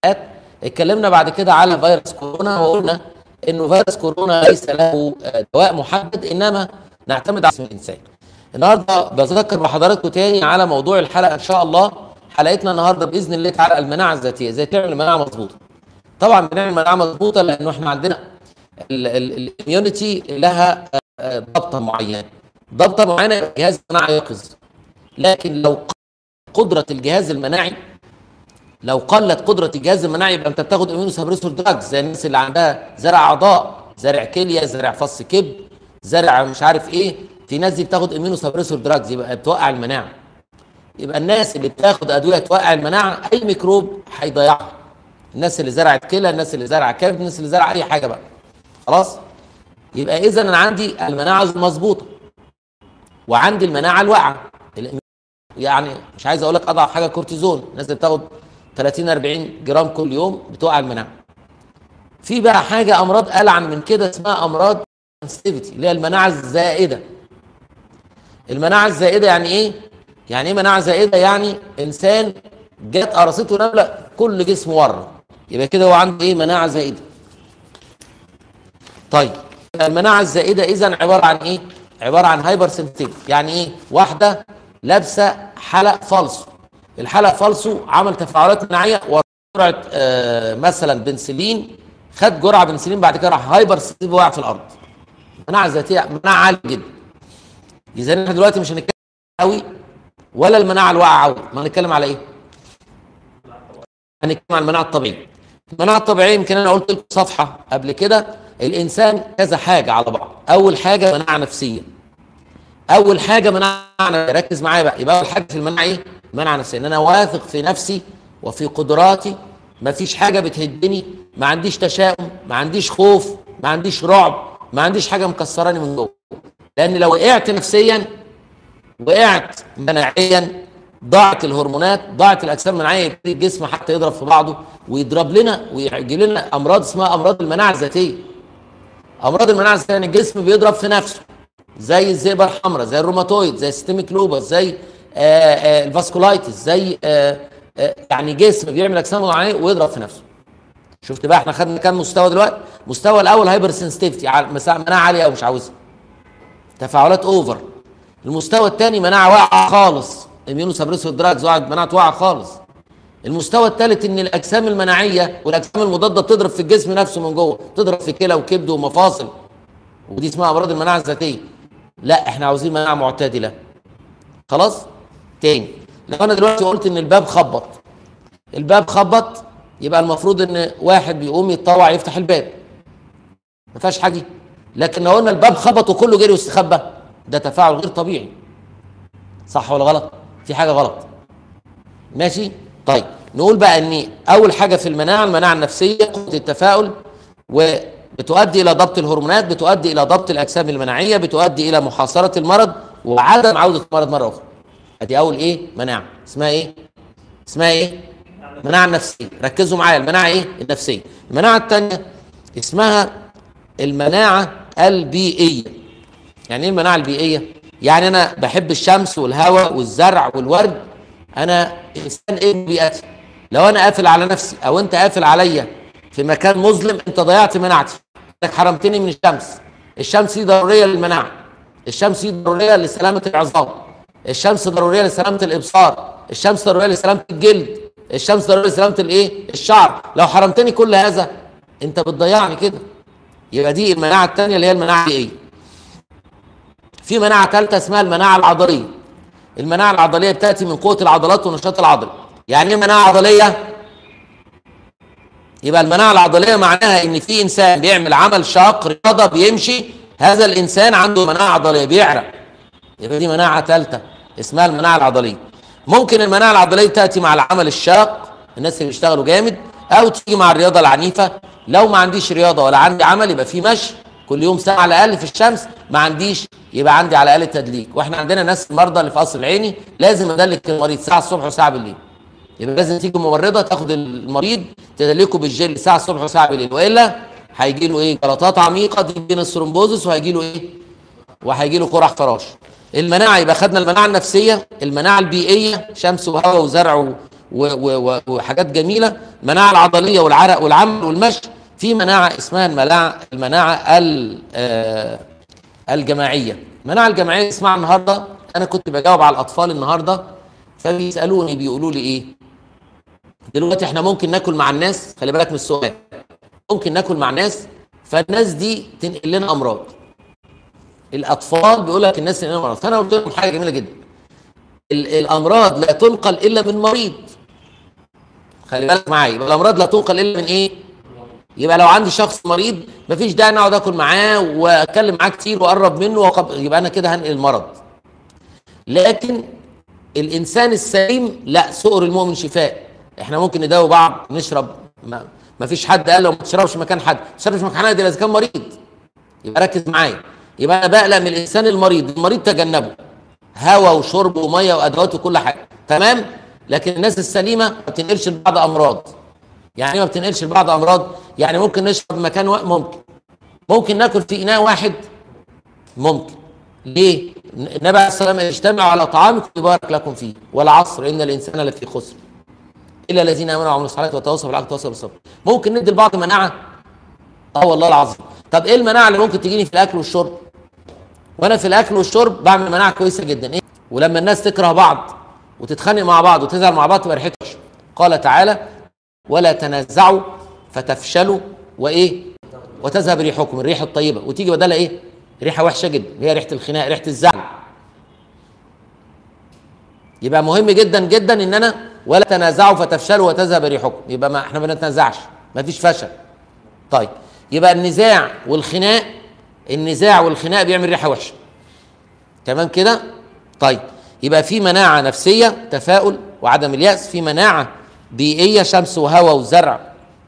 اتكلمنا بعد كده على فيروس كورونا وقلنا انه فيروس كورونا ليس له آه، دواء محدد انما نعتمد على جسم الانسان. النهارده بذكر بحضراتكم تاني على موضوع الحلقه ان شاء الله حلقتنا النهارده باذن الله تعالى المناعه الذاتيه ازاي تعمل مناعه مظبوطه. طبعا بنعمل مناعه مظبوطه لانه احنا عندنا الاميونيتي لها آه، ضبطه معينه. ضبطه معينه يبقى الجهاز المناعي يقظ. لكن لو قدره الجهاز المناعي لو قلت قدره الجهاز المناعي يبقى انت بتاخد اميونو سبريسور دراجز زي الناس اللي عندها زرع اعضاء زرع كليه زرع فص كبد زرع مش عارف ايه في ناس دي بتاخد اميونو سبريسور دراجز يبقى بتوقع المناعه يبقى الناس اللي بتاخد ادويه توقع المناعه اي ميكروب هيضيعها الناس اللي زرعت كلى الناس اللي زرع كبد الناس اللي زرع اي حاجه بقى خلاص يبقى اذا انا عندي المناعه المظبوطه وعندي المناعه الواقعه يعني مش عايز اقول لك اضعف حاجه كورتيزون الناس اللي بتاخد 30 40 جرام كل يوم بتوقع المناعه في بقى حاجه امراض العن من كده اسمها امراض سنسيتيفيتي اللي هي المناعه الزائده المناعه الزائده يعني ايه يعني ايه مناعه زائده يعني انسان جت قرصته نمله كل جسمه ورا يبقى كده هو عنده ايه مناعه زائده طيب المناعه الزائده اذا عباره عن ايه عباره عن هايبر سنسيتيف يعني ايه واحده لابسه حلق فالصو الحلق فالصو عمل تفاعلات مناعيه وجرعه آه مثلا بنسلين خد جرعه بنسلين بعد كده راح هايبر سنسيتيف وقع في الارض مناعه ذاتيه مناعه عاليه جدا اذا احنا دلوقتي مش هنتكلم قوي ولا المناعه الواقعه قوي ما هنتكلم على ايه هنتكلم عن المناعه الطبيعيه المناعه الطبيعيه يمكن انا قلت لكم صفحه قبل كده الانسان كذا حاجه على بعض اول حاجه مناعه نفسيه اول حاجه مناعه ركز معايا بقى يبقى اول حاجه في المناعه ايه مناعه نفسيه ان انا واثق في نفسي وفي قدراتي ما فيش حاجه بتهدني ما عنديش تشاؤم ما عنديش خوف ما عنديش رعب ما عنديش حاجه مكسراني من جوه لان لو وقعت نفسيا وقعت مناعيا ضاعت الهرمونات ضاعت الاجسام المناعيه يبتدي الجسم حتى يضرب في بعضه ويضرب لنا ويجي لنا امراض اسمها امراض المناعه الذاتيه امراض المناعه الذاتيه يعني الجسم بيضرب في نفسه زي الذئبه الحمراء زي الروماتويد زي السيستميك لوبس زي آآ آآ الفاسكولايتس زي آآ يعني جسم بيعمل اجسام مناعيه ويضرب في نفسه شفت بقى احنا خدنا كام مستوى دلوقتي مستوى الاول هايبر سنسيتيفيتي مناعه عاليه او مش عاوزها تفاعلات اوفر المستوى الثاني مناعه واقعه خالص اميونو سبريسور دراجز وقعت مناعه واقعه خالص المستوى الثالث ان الاجسام المناعيه والاجسام المضاده بتضرب في الجسم نفسه من جوه تضرب في كلى وكبد ومفاصل ودي اسمها امراض المناعه الذاتيه لا احنا عاوزين مناعه معتدله خلاص تاني لو انا دلوقتي قلت ان الباب خبط الباب خبط يبقى المفروض ان واحد بيقوم يتطوع يفتح الباب ما فيهاش حاجه لكن لو قلنا الباب خبط وكله جري واستخبى ده تفاعل غير طبيعي صح ولا غلط في حاجه غلط ماشي طيب نقول بقى ان اول حاجه في المناعه المناعه النفسيه قوه التفاؤل وبتؤدي الى ضبط الهرمونات بتؤدي الى ضبط الاجسام المناعيه بتؤدي الى محاصره المرض وعدم عوده المرض مره اخرى ادي اول ايه مناعه اسمها ايه اسمها ايه مناعه نفسيه ركزوا معايا المناعه ايه النفسيه المناعه الثانيه اسمها المناعه البيئيه يعني ايه المناعه البيئيه يعني انا بحب الشمس والهواء والزرع والورد انا انسان ايه بيئتي لو انا قافل على نفسي او انت قافل عليا في مكان مظلم انت ضيعت مناعتي انك حرمتني من الشمس الشمس دي ضروريه للمناعه الشمس دي ضروريه لسلامه العظام الشمس ضروريه لسلامه الابصار الشمس ضروريه لسلامه الجلد الشمس ضروريه لسلامه الايه الشعر لو حرمتني كل هذا انت بتضيعني كده يبقى دي المناعه الثانيه اللي هي المناعه البيئيه في مناعه ثالثه اسمها المناعه العضليه المناعه العضليه بتاتي من قوه العضلات والنشاط العضلي يعني ايه مناعه عضليه يبقى المناعه العضليه معناها ان في انسان بيعمل عمل شاق رياضه بيمشي هذا الانسان عنده مناعه عضليه بيعرق يبقى دي مناعه ثالثه اسمها المناعه العضليه ممكن المناعه العضليه تاتي مع العمل الشاق الناس اللي بيشتغلوا جامد او تيجي مع الرياضه العنيفه لو ما عنديش رياضه ولا عندي عمل يبقى في مشي كل يوم ساعه على الاقل في الشمس ما عنديش يبقى عندي على الاقل تدليك واحنا عندنا ناس المرضى اللي في قصر العيني لازم ادلك المريض ساعه الصبح وساعه بالليل يبقى لازم تيجي ممرضه تاخد المريض تدلكه بالجل ساعه الصبح وساعه بالليل والا هيجي له ايه جلطات عميقه دي بين الثرومبوزس وهيجي له ايه وهيجي له قرح فراش المناعه يبقى خدنا المناعه النفسيه المناعه البيئيه شمس وهواء وزرع و و وحاجات جميله المناعه العضليه والعرق والعمل والمشي في مناعه اسمها المناعه المناعه الجماعيه المناعه الجماعيه اسمها النهارده انا كنت بجاوب على الاطفال النهارده فبيسالوني بيقولوا لي ايه دلوقتي احنا ممكن ناكل مع الناس خلي بالك من السؤال ممكن ناكل مع الناس فالناس دي تنقل لنا امراض الاطفال بيقول لك الناس تنقل لنا امراض فانا قلت لهم حاجه جميله جدا الامراض لا تنقل الا من مريض خلي بالك معايا يبقى الامراض لا تنقل الا من ايه يبقى لو عندي شخص مريض مفيش داعي ان اقعد اكل معاه واتكلم معاه كتير واقرب منه وقب... يبقى انا كده هنقل المرض لكن الانسان السليم لا سؤر المؤمن شفاء احنا ممكن نداوي بعض نشرب ما, ما فيش حد قال لو ما تشربش مكان حد ما تشربش مكان حد اذا كان مريض يبقى ركز معايا يبقى انا بقلق من الانسان المريض المريض تجنبه هواء وشرب وميه وادوات وكل حاجه تمام لكن الناس السليمه ما بتنقلش لبعض امراض يعني ما بتنقلش لبعض امراض يعني ممكن نشرب مكان و... ممكن ممكن ناكل في اناء واحد ممكن ليه النبي عليه السلام اجتمعوا على طعامكم يبارك لكم فيه والعصر ان الانسان لفي خسر الا الذين امنوا وعملوا الصالحات وتواصوا بالحق وتواصوا بالصبر ممكن ندي لبعض مناعه اه والله العظيم طب ايه المناعه اللي ممكن تجيني في الاكل والشرب وانا في الاكل والشرب بعمل مناعه كويسه جدا ايه ولما الناس تكره بعض وتتخانق مع بعض وتزعل مع بعض تبقى ريحتها قال تعالى ولا تنازعوا فتفشلوا وايه وتذهب ريحكم الريح الطيبه وتيجي بدلها ايه ريحه وحشه جدا هي ريحه الخناق ريحه الزعل يبقى مهم جدا جدا ان انا ولا تنازعوا فتفشلوا وتذهب ريحكم يبقى ما احنا ما بنتنازعش ما فيش فشل طيب يبقى النزاع والخناق النزاع والخناق بيعمل ريحه وحشه تمام كده طيب يبقى في مناعه نفسيه تفاؤل وعدم الياس في مناعه بيئيه شمس وهواء وزرع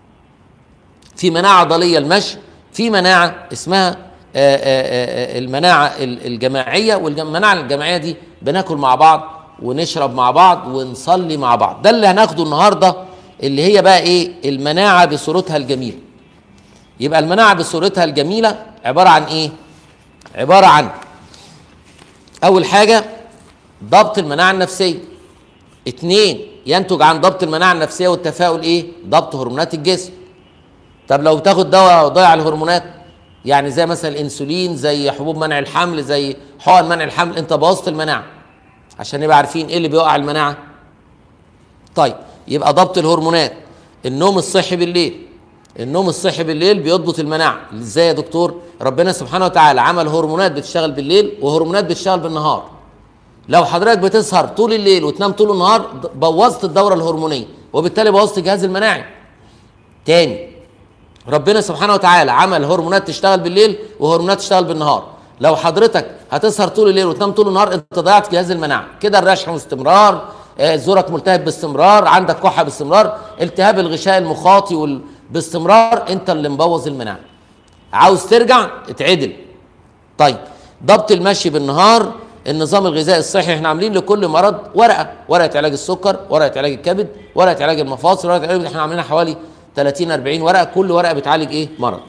في مناعه عضليه المشي في مناعه اسمها آآ آآ المناعه الجماعيه والمناعه الجماعيه دي بناكل مع بعض ونشرب مع بعض ونصلي مع بعض ده اللي هناخده النهارده اللي هي بقى ايه المناعه بصورتها الجميله يبقى المناعه بصورتها الجميله عباره عن ايه عباره عن اول حاجه ضبط المناعه النفسيه اتنين ينتج عن ضبط المناعه النفسيه والتفاؤل ايه ضبط هرمونات الجسم طب لو تاخد دواء ضيع الهرمونات يعني زي مثلا الانسولين زي حبوب منع الحمل زي حقن منع الحمل انت بوظت المناعه عشان نبقى عارفين ايه اللي بيوقع المناعه طيب يبقى ضبط الهرمونات النوم الصحي بالليل النوم الصحي بالليل بيضبط المناعه ازاي يا دكتور ربنا سبحانه وتعالى عمل هرمونات بتشتغل بالليل وهرمونات بتشتغل بالنهار لو حضرتك بتسهر طول الليل وتنام طول النهار بوظت الدوره الهرمونيه وبالتالي بوظت الجهاز المناعي تاني ربنا سبحانه وتعالى عمل هرمونات تشتغل بالليل وهرمونات تشتغل بالنهار لو حضرتك هتسهر طول الليل وتنام طول النهار انت ضيعت جهاز المناعه كده الرشح باستمرار آه، زورك ملتهب باستمرار عندك كحه باستمرار التهاب الغشاء المخاطي وال... باستمرار انت اللي مبوظ المناعه عاوز ترجع اتعدل طيب ضبط المشي بالنهار النظام الغذائي الصحي احنا عاملين لكل مرض ورقه ورقه علاج السكر ورقه علاج الكبد ورقه علاج المفاصل ورقه علاج احنا عاملينها حوالي 30 40 ورقه كل ورقه بتعالج ايه مرض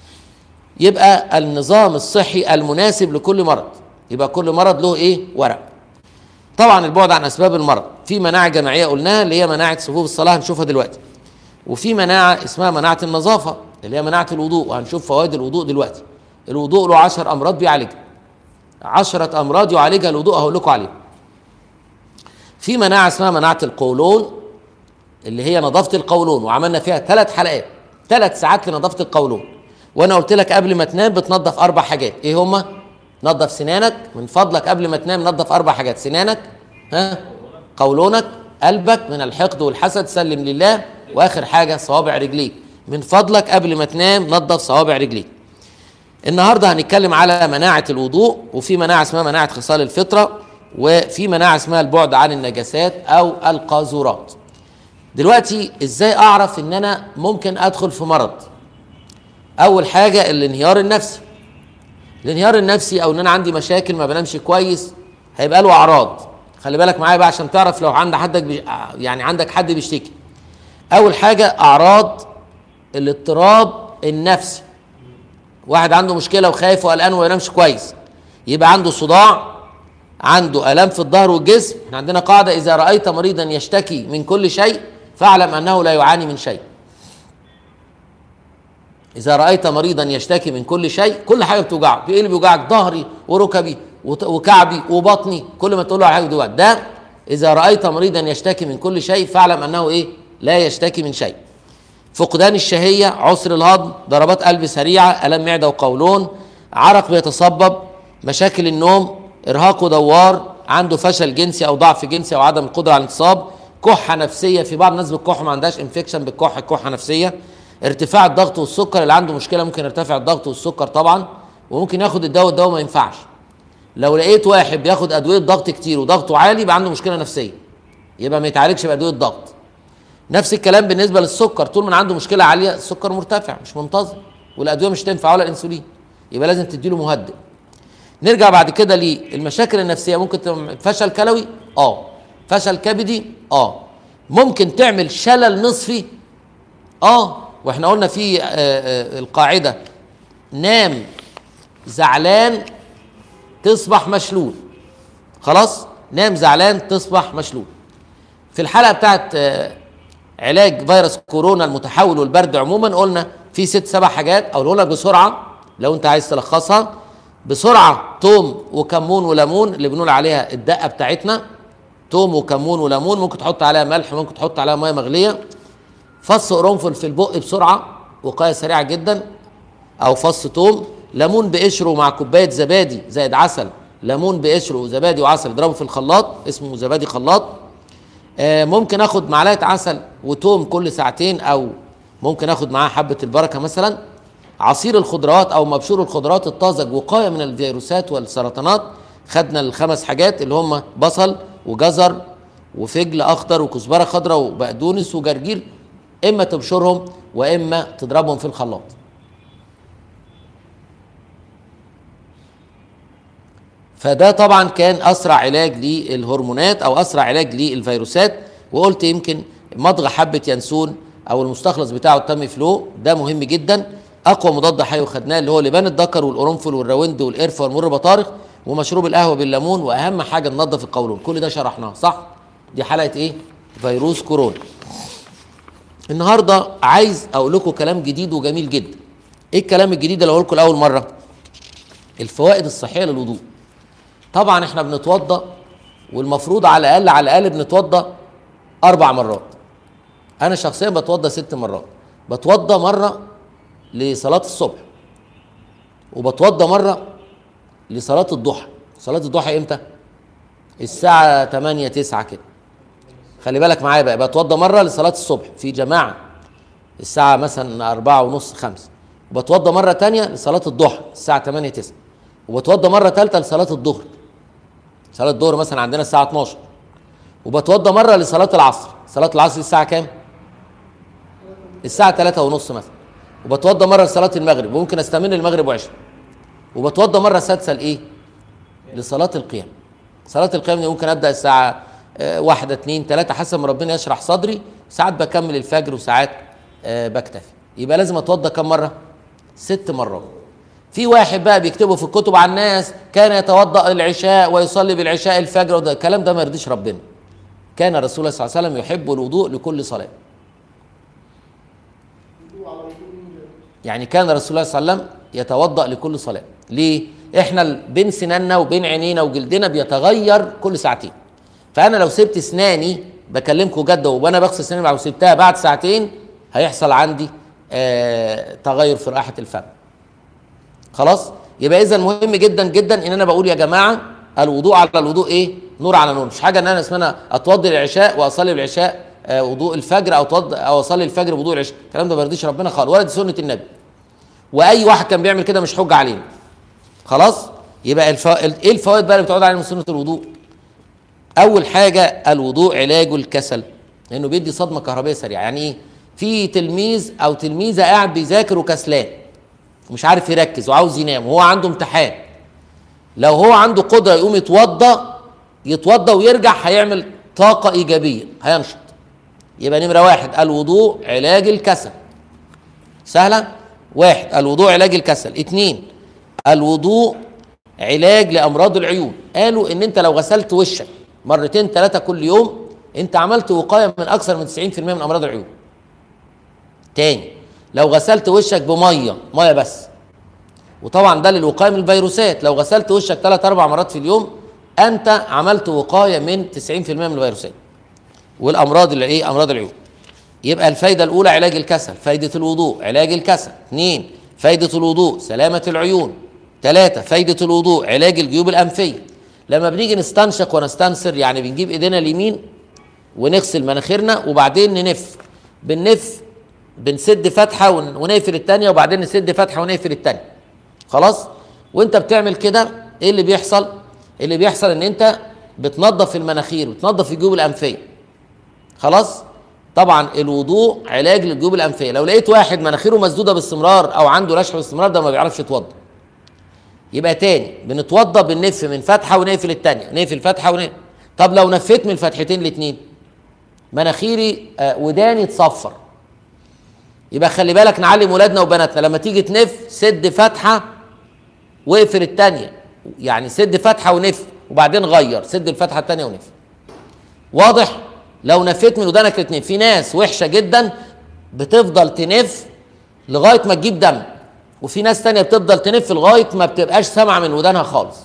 يبقى النظام الصحي المناسب لكل مرض يبقى كل مرض له ايه ورق طبعا البعد عن اسباب المرض في مناعه جماعيه قلناها اللي هي مناعه صفوف الصلاه هنشوفها دلوقتي وفي مناعه اسمها مناعه النظافه اللي هي مناعه الوضوء وهنشوف فوائد الوضوء دلوقتي الوضوء له 10 امراض بيعالجها 10 امراض يعالجها الوضوء هقول لكم عليها في مناعه اسمها مناعه القولون اللي هي نظافه القولون وعملنا فيها ثلاث حلقات ثلاث ساعات لنظافه القولون وانا قلت لك قبل ما تنام بتنظف اربع حاجات ايه هما نظف سنانك من فضلك قبل ما تنام نظف اربع حاجات سنانك ها قولونك قلبك من الحقد والحسد سلم لله واخر حاجه صوابع رجليك من فضلك قبل ما تنام نظف صوابع رجليك النهارده هنتكلم على مناعه الوضوء وفي مناعه اسمها مناعه خصال الفطره وفي مناعه اسمها البعد عن النجاسات او القاذورات دلوقتي ازاي اعرف ان انا ممكن ادخل في مرض اول حاجه الانهيار النفسي الانهيار النفسي او ان انا عندي مشاكل ما بنامش كويس هيبقى له اعراض خلي بالك معايا بقى عشان تعرف لو عند حدك بي... يعني عندك حد بيشتكي اول حاجه اعراض الاضطراب النفسي واحد عنده مشكله وخايف وقلقان وما ينامش كويس يبقى عنده صداع عنده الام في الظهر والجسم احنا عندنا قاعده اذا رايت مريضا يشتكي من كل شيء فاعلم انه لا يعاني من شيء اذا رايت مريضا يشتكي من كل شيء كل حاجه بتوجعه ايه اللي بيوجعك ظهري وركبي وت- وكعبي وبطني كل ما تقول له على حاجه بتوجعك ده اذا رايت مريضا يشتكي من كل شيء فاعلم انه ايه لا يشتكي من شيء فقدان الشهيه عسر الهضم ضربات قلب سريعه الام معده وقولون عرق بيتصبب مشاكل النوم ارهاق ودوار عنده فشل جنسي او ضعف جنسي او عدم القدره على الانتصاب كحه نفسيه في بعض الناس بالكح ما عندهاش انفكشن بالكح كحه نفسيه ارتفاع الضغط والسكر اللي عنده مشكله ممكن يرتفع الضغط والسكر طبعا وممكن ياخد الدواء الدواء ما ينفعش لو لقيت واحد بياخد ادويه ضغط كتير وضغطه عالي يبقى عنده مشكله نفسيه يبقى ما يتعالجش بادويه ضغط نفس الكلام بالنسبه للسكر طول ما عنده مشكله عاليه السكر مرتفع مش منتظم والادويه مش تنفع ولا الانسولين يبقى لازم تديله مهدئ نرجع بعد كده للمشاكل النفسيه ممكن تبقى فشل كلوي اه فشل كبدي اه ممكن تعمل شلل نصفي اه واحنا قلنا في آه آه القاعده نام زعلان تصبح مشلول خلاص نام زعلان تصبح مشلول في الحلقه بتاعت آه علاج فيروس كورونا المتحول والبرد عموما قلنا في ست سبع حاجات اقول لك بسرعه لو انت عايز تلخصها بسرعه توم وكمون وليمون اللي بنقول عليها الدقه بتاعتنا توم وكمون وليمون ممكن تحط عليها ملح ممكن تحط عليها ميه مغليه فص قرنفل في البق بسرعه وقايه سريعه جدا او فص توم ليمون بقشره مع كوبايه زبادي زائد عسل ليمون بقشره وزبادي وعسل اضربه في الخلاط اسمه زبادي خلاط آه ممكن اخد معلقه عسل وتوم كل ساعتين او ممكن اخد معاه حبه البركه مثلا عصير الخضروات او مبشور الخضروات الطازج وقايه من الفيروسات والسرطانات خدنا الخمس حاجات اللي هم بصل وجزر وفجل اخضر وكزبره خضراء وبقدونس وجرجير اما تبشرهم واما تضربهم في الخلاط فده طبعا كان اسرع علاج للهرمونات او اسرع علاج للفيروسات وقلت يمكن مضغ حبه ينسون او المستخلص بتاعه التم فلو ده مهم جدا اقوى مضاد حيوي خدناه اللي هو لبان الذكر والقرنفل والراوند والقرفه والمر بطارخ ومشروب القهوه بالليمون واهم حاجه ننظف القولون كل ده شرحناه صح دي حلقه ايه فيروس كورونا النهارده عايز اقول لكم كلام جديد وجميل جدا ايه الكلام الجديد اللي اقول لكم لاول مره الفوائد الصحيه للوضوء طبعا احنا بنتوضا والمفروض على الاقل على الاقل بنتوضا اربع مرات انا شخصيا بتوضا ست مرات بتوضا مره لصلاه الصبح وبتوضا مره لصلاه الضحى صلاه الضحى امتى الساعه 8 9 كده خلي بالك معايا بقى بتوضى مره لصلاه الصبح في جماعه الساعه مثلا أربعة ونص خمسة وبتوضى مره تانية لصلاه الضحى الساعه 8 9 وبتوضى مره ثالثه لصلاه الظهر صلاه الظهر مثلا عندنا الساعه 12 وبتوضى مره لصلاه العصر صلاه العصر الساعه كام الساعه 3 ونص مثلا وبتوضى مره لصلاه المغرب وممكن استمر المغرب وعشاء وبتوضى مره سادسه لايه لصلاه القيام صلاه القيام دي ممكن ابدا الساعه آه، واحدة اتنين تلاتة حسب ما ربنا يشرح صدري ساعات بكمل الفجر وساعات آه، بكتفي يبقى لازم اتوضى كم مرة ست مرات في واحد بقى بيكتبوا في الكتب عن الناس كان يتوضا العشاء ويصلي بالعشاء الفجر وده الكلام ده ما يرضيش ربنا كان رسول الله صلى الله عليه وسلم يحب الوضوء لكل صلاه يعني كان رسول الله صلى الله عليه وسلم يتوضا لكل صلاه ليه احنا ال- بين سناننا وبين عينينا وجلدنا بيتغير كل ساعتين فانا لو سبت اسناني بكلمكم جد وانا بغسل سناني لو سبتها بعد ساعتين هيحصل عندي آه تغير في رائحه الفم خلاص يبقى اذا مهم جدا جدا ان انا بقول يا جماعه الوضوء على الوضوء ايه نور على نور مش حاجه ان انا اسمها اتوضي العشاء واصلي العشاء آه وضوء الفجر او اتوضى او اصلي الفجر وضوء العشاء الكلام ده ما يرضيش ربنا خالص ولا دي سنه النبي واي واحد كان بيعمل كده مش حجه علينا خلاص يبقى الف... ايه الفوائد بقى اللي بتقعد علينا من سنه الوضوء اول حاجه الوضوء علاج الكسل لانه بيدي صدمه كهربائيه سريعه يعني ايه في تلميذ او تلميذه قاعد بيذاكر وكسلان ومش عارف يركز وعاوز ينام وهو عنده امتحان لو هو عنده قدره يقوم يتوضا يتوضا ويرجع هيعمل طاقه ايجابيه هينشط يبقى نمره واحد الوضوء علاج الكسل سهله واحد الوضوء علاج الكسل اتنين الوضوء علاج لامراض العيون قالوا ان انت لو غسلت وشك مرتين ثلاثه كل يوم انت عملت وقايه من اكثر من 90% من امراض العيون تاني لو غسلت وشك بميه ميه بس وطبعا ده للوقايه من الفيروسات لو غسلت وشك ثلاث اربع مرات في اليوم انت عملت وقايه من 90% من الفيروسات والامراض اللي ايه امراض العيون يبقى الفايده الاولى علاج الكسل فايده الوضوء علاج الكسل اثنين فايده الوضوء سلامه العيون ثلاثه فايده الوضوء علاج الجيوب الانفيه لما بنيجي نستنشق ونستنثر يعني بنجيب ايدينا اليمين ونغسل مناخيرنا وبعدين ننف بننف بنسد فتحه ون- ونقفل الثانيه وبعدين نسد فتحه ونقفل الثانيه خلاص وانت بتعمل كده ايه اللي بيحصل اللي بيحصل ان انت بتنظف المناخير بتنظف الجيوب الانفيه خلاص طبعا الوضوء علاج للجيوب الانفيه لو لقيت واحد مناخيره مسدوده باستمرار او عنده رشح باستمرار ده ما بيعرفش يتوضا يبقى تاني بنتوضا بنلف من فتحه ونقفل الثانيه نقفل فتحه ونقفل طب لو نفيت من الفتحتين الاثنين مناخيري آه وداني تصفر يبقى خلي بالك نعلم ولادنا وبناتنا لما تيجي تنف سد فتحه واقفل الثانيه يعني سد فتحه ونف وبعدين غير سد الفتحه الثانيه ونف واضح لو نفيت من ودانك الاثنين في ناس وحشه جدا بتفضل تنف لغايه ما تجيب دم وفي ناس تانية بتفضل تنف لغايه ما بتبقاش سامعه من ودانها خالص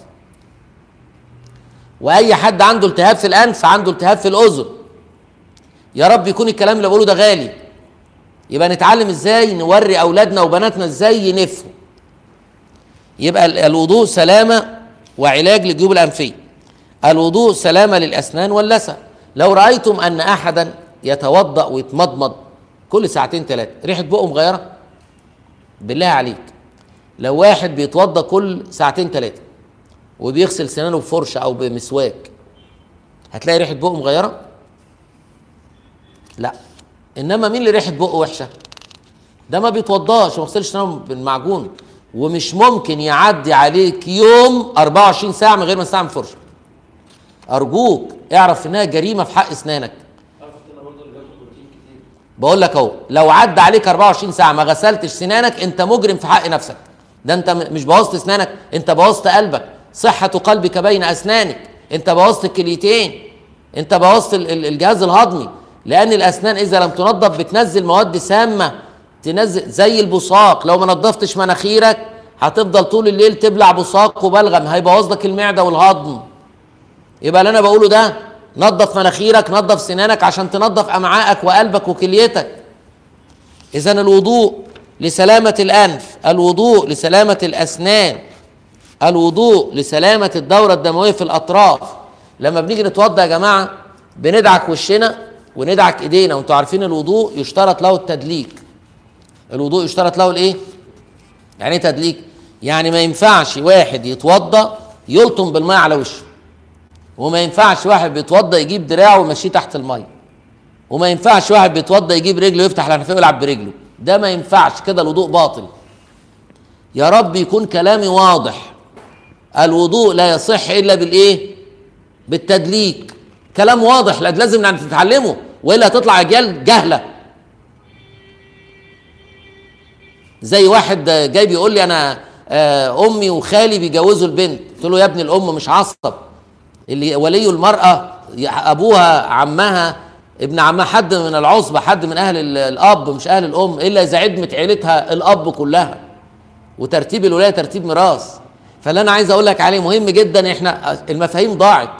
واي حد عنده التهاب في الانف عنده التهاب في الاذن يا رب يكون الكلام اللي بقوله ده غالي يبقى نتعلم ازاي نوري اولادنا وبناتنا ازاي ينفوا يبقى ال- الوضوء سلامه وعلاج للجيوب الانفيه الوضوء سلامه للاسنان واللثه لو رايتم ان احدا يتوضا ويتمضمض كل ساعتين ثلاثه ريحه بقه مغيره بالله عليك لو واحد بيتوضا كل ساعتين ثلاثه وبيغسل سنانه بفرشه او بمسواك هتلاقي ريحه بقه مغيره لا انما مين اللي ريحه بقه وحشه ده ما بيتوضاش وما بيغسلش سنانه بالمعجون ومش ممكن يعدي عليك يوم 24 ساعه من غير ما تستعمل فرشه ارجوك اعرف انها جريمه في حق اسنانك بقول لك اهو لو عدى عليك 24 ساعه ما غسلتش سنانك انت مجرم في حق نفسك ده انت م- مش بوظت اسنانك انت بوظت قلبك صحه قلبك بين اسنانك انت بوظت الكليتين انت بوظت ال- ال- الجهاز الهضمي لان الاسنان اذا لم تنظف بتنزل مواد سامه تنزل زي البصاق لو ما نظفتش مناخيرك هتفضل طول الليل تبلع بصاق وبلغم هيبوظ لك المعده والهضم يبقى اللي انا بقوله ده نظف مناخيرك نظف سنانك عشان تنظف امعائك وقلبك وكليتك اذا الوضوء لسلامه الانف الوضوء لسلامه الاسنان الوضوء لسلامه الدوره الدمويه في الاطراف لما بنيجي نتوضا يا جماعه بندعك وشنا وندعك ايدينا وانتوا عارفين الوضوء يشترط له التدليك الوضوء يشترط له الايه يعني ايه تدليك يعني ما ينفعش واحد يتوضا يلطم بالماء على وشه وما ينفعش واحد بيتوضا يجيب دراعه ويمشيه تحت الميه وما ينفعش واحد بيتوضا يجيب رجله يفتح الحنفيه ويلعب برجله ده ما ينفعش كده الوضوء باطل يا رب يكون كلامي واضح الوضوء لا يصح الا بالايه بالتدليك كلام واضح لا- لازم نتعلمه والا هتطلع اجيال جهله زي واحد جاي بيقول لي انا آه، امي وخالي بيجوزوا البنت قلت له يا ابني الام مش عصب اللي ولي المراه يا ابوها عمها ابن عمها حد من العصبه حد من اهل ال- الاب مش اهل الام الا اذا عدمت عيلتها الاب كلها وترتيب الولايه ترتيب ميراث فاللي انا عايز اقول لك عليه مهم جدا احنا المفاهيم ضاعت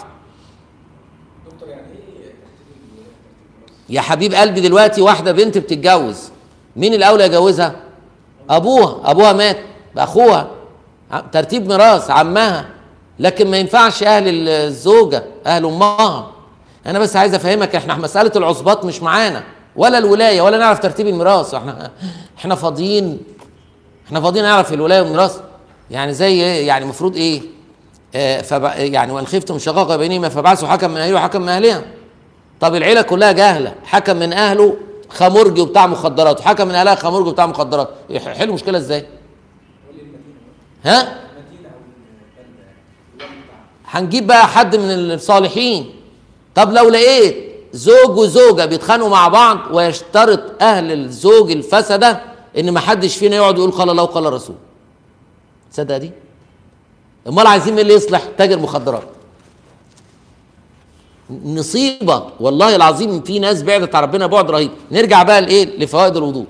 يا حبيب قلبي دلوقتي واحده بنت بتتجوز مين الاولى يجوزها ابوها ابوها مات باخوها ع- ترتيب ميراث عمها لكن ما ينفعش اهل الزوجه اهل امها انا بس عايز افهمك احنا مساله العصبات مش معانا ولا الولايه ولا نعرف ترتيب الميراث احنا احنا فاضيين احنا فاضيين نعرف الولايه والميراث يعني زي ايه يعني المفروض ايه آه فب... يعني وان خفتم شقاق بينهما فبعثوا حكم من اهله وحكم من اهلها طب العيله كلها جاهله حكم من اهله خمرجي وبتاع مخدرات وحكم من اهلها خمرجي وبتاع مخدرات يحلوا مشكله ازاي ها هنجيب بقى حد من الصالحين طب لو لقيت زوج وزوجه بيتخانقوا مع بعض ويشترط اهل الزوج الفسده ان ما حدش فينا يقعد يقول قال الله وقال الرسول تصدق دي امال عايزين مين اللي يصلح تاجر مخدرات نصيبه والله العظيم في ناس بعدت عن ربنا بعد رهيب نرجع بقى لايه لفوائد الوضوء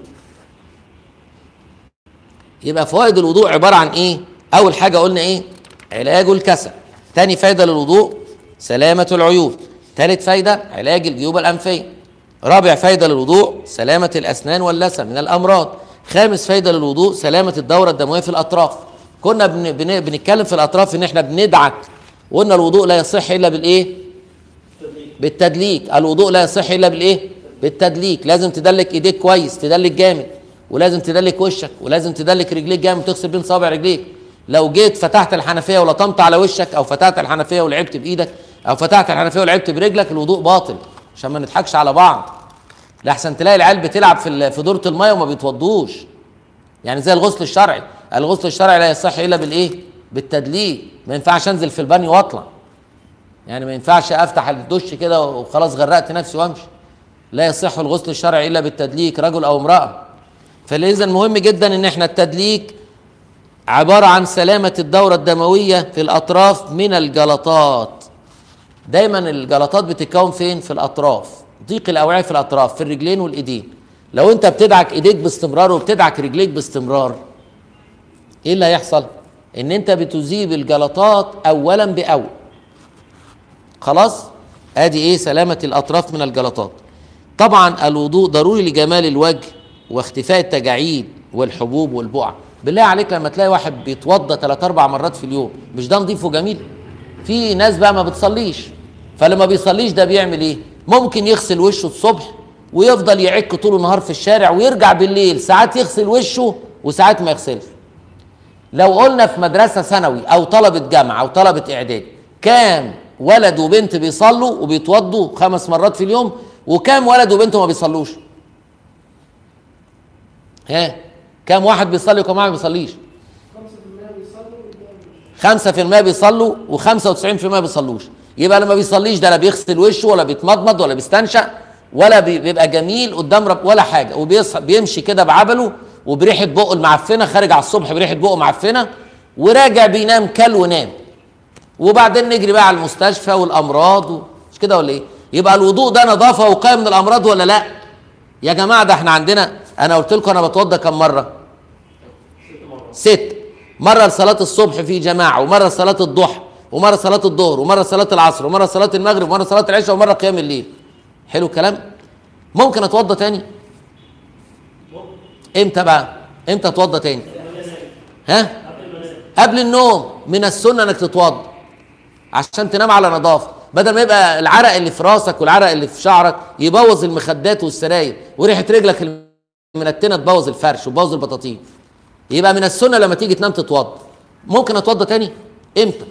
يبقى فوائد الوضوء عباره عن ايه اول حاجه قلنا ايه علاج الكسل تاني فايده للوضوء سلامه العيوب ثالث فايده علاج الجيوب الانفيه رابع فايده للوضوء سلامه الاسنان واللثه من الامراض خامس فايده للوضوء سلامه الدوره الدمويه في الاطراف كنا بن بن بنتكلم في الاطراف ان احنا بندعك وقلنا الوضوء لا يصح الا بالايه بالتدليك الوضوء لا يصح الا بالايه بالتدليك لازم تدلك ايديك كويس تدلك جامد ولازم تدلك وشك ولازم تدلك رجليك جامد وتغسل بين صابع رجليك لو جيت فتحت الحنفيه ولطمت على وشك او فتحت الحنفيه ولعبت بايدك او فتحت الحنفيه ولعبت برجلك الوضوء باطل عشان ما نضحكش على بعض لحسن تلاقي العيال بتلعب في ال- في دوره الميه وما بيتوضوش يعني زي الغسل الشرعي الغسل الشرعي لا يصح الا بالايه بالتدليك ما ينفعش انزل في البانيو واطلع يعني ما ينفعش افتح الدش كده وخلاص غرقت نفسي وامشي لا يصح الغسل الشرعي الا بالتدليك رجل او امراه فلذا مهم جدا ان احنا التدليك عباره عن سلامه الدوره الدمويه في الاطراف من الجلطات دايما الجلطات بتتكون فين في الاطراف ضيق الاوعيه في الاطراف في الرجلين والايدين لو انت بتدعك ايديك باستمرار وبتدعك رجليك باستمرار ايه اللي هيحصل ان انت بتذيب الجلطات اولا باول خلاص ادي ايه سلامه الاطراف من الجلطات طبعا الوضوء ضروري لجمال الوجه واختفاء التجاعيد والحبوب والبقع بالله عليك لما تلاقي واحد بيتوضى ثلاث اربع مرات في اليوم مش ده نظيف وجميل في ناس بقى ما بتصليش فلما بيصليش ده بيعمل ايه ممكن يغسل وشه الصبح ويفضل يعك طول النهار في الشارع ويرجع بالليل ساعات يغسل وشه وساعات ما يغسلش لو قلنا في مدرسة ثانوي أو طلبة جامعة أو طلبة إعدادي كام ولد وبنت بيصلوا وبيتوضوا خمس مرات في اليوم وكام ولد وبنت ما بيصلوش ها كام واحد بيصلي وكام واحد ما بيصليش 5% بيصلوا و95% ما بيصلوش يبقى لما بيصليش ده لا بيغسل وشه ولا بيتمضمض ولا بيستنشق ولا بي- بيبقى جميل قدام رب ولا حاجه وبيمشي كده بعبله وبريحه بقه المعفنه خارج على الصبح بريحه بقه معفنه وراجع بينام كل ونام وبعدين نجري بقى على المستشفى والامراض و... مش كده ولا ايه؟ يبقى الوضوء ده نظافه وقايه من الامراض ولا لا؟ يا جماعه ده احنا عندنا انا قلت لكم انا بتوضى كم مره؟ ست مرة لصلاة الصبح في جماعة ومرة لصلاة الضحى ومرة صلاة الظهر ومرة صلاة العصر ومرة صلاة المغرب ومرة صلاة العشاء ومرة قيام الليل حلو الكلام ممكن اتوضى تاني امتى بقى امتى اتوضى تاني ها قبل النوم من السنة انك تتوضى عشان تنام على نظافة بدل ما يبقى العرق اللي في راسك والعرق اللي في شعرك يبوظ المخدات والسراير وريحة رجلك المنتنة تبوظ الفرش وتبوظ البطاطين يبقى من السنه لما تيجي تنام تتوضى ممكن اتوضى تاني امتى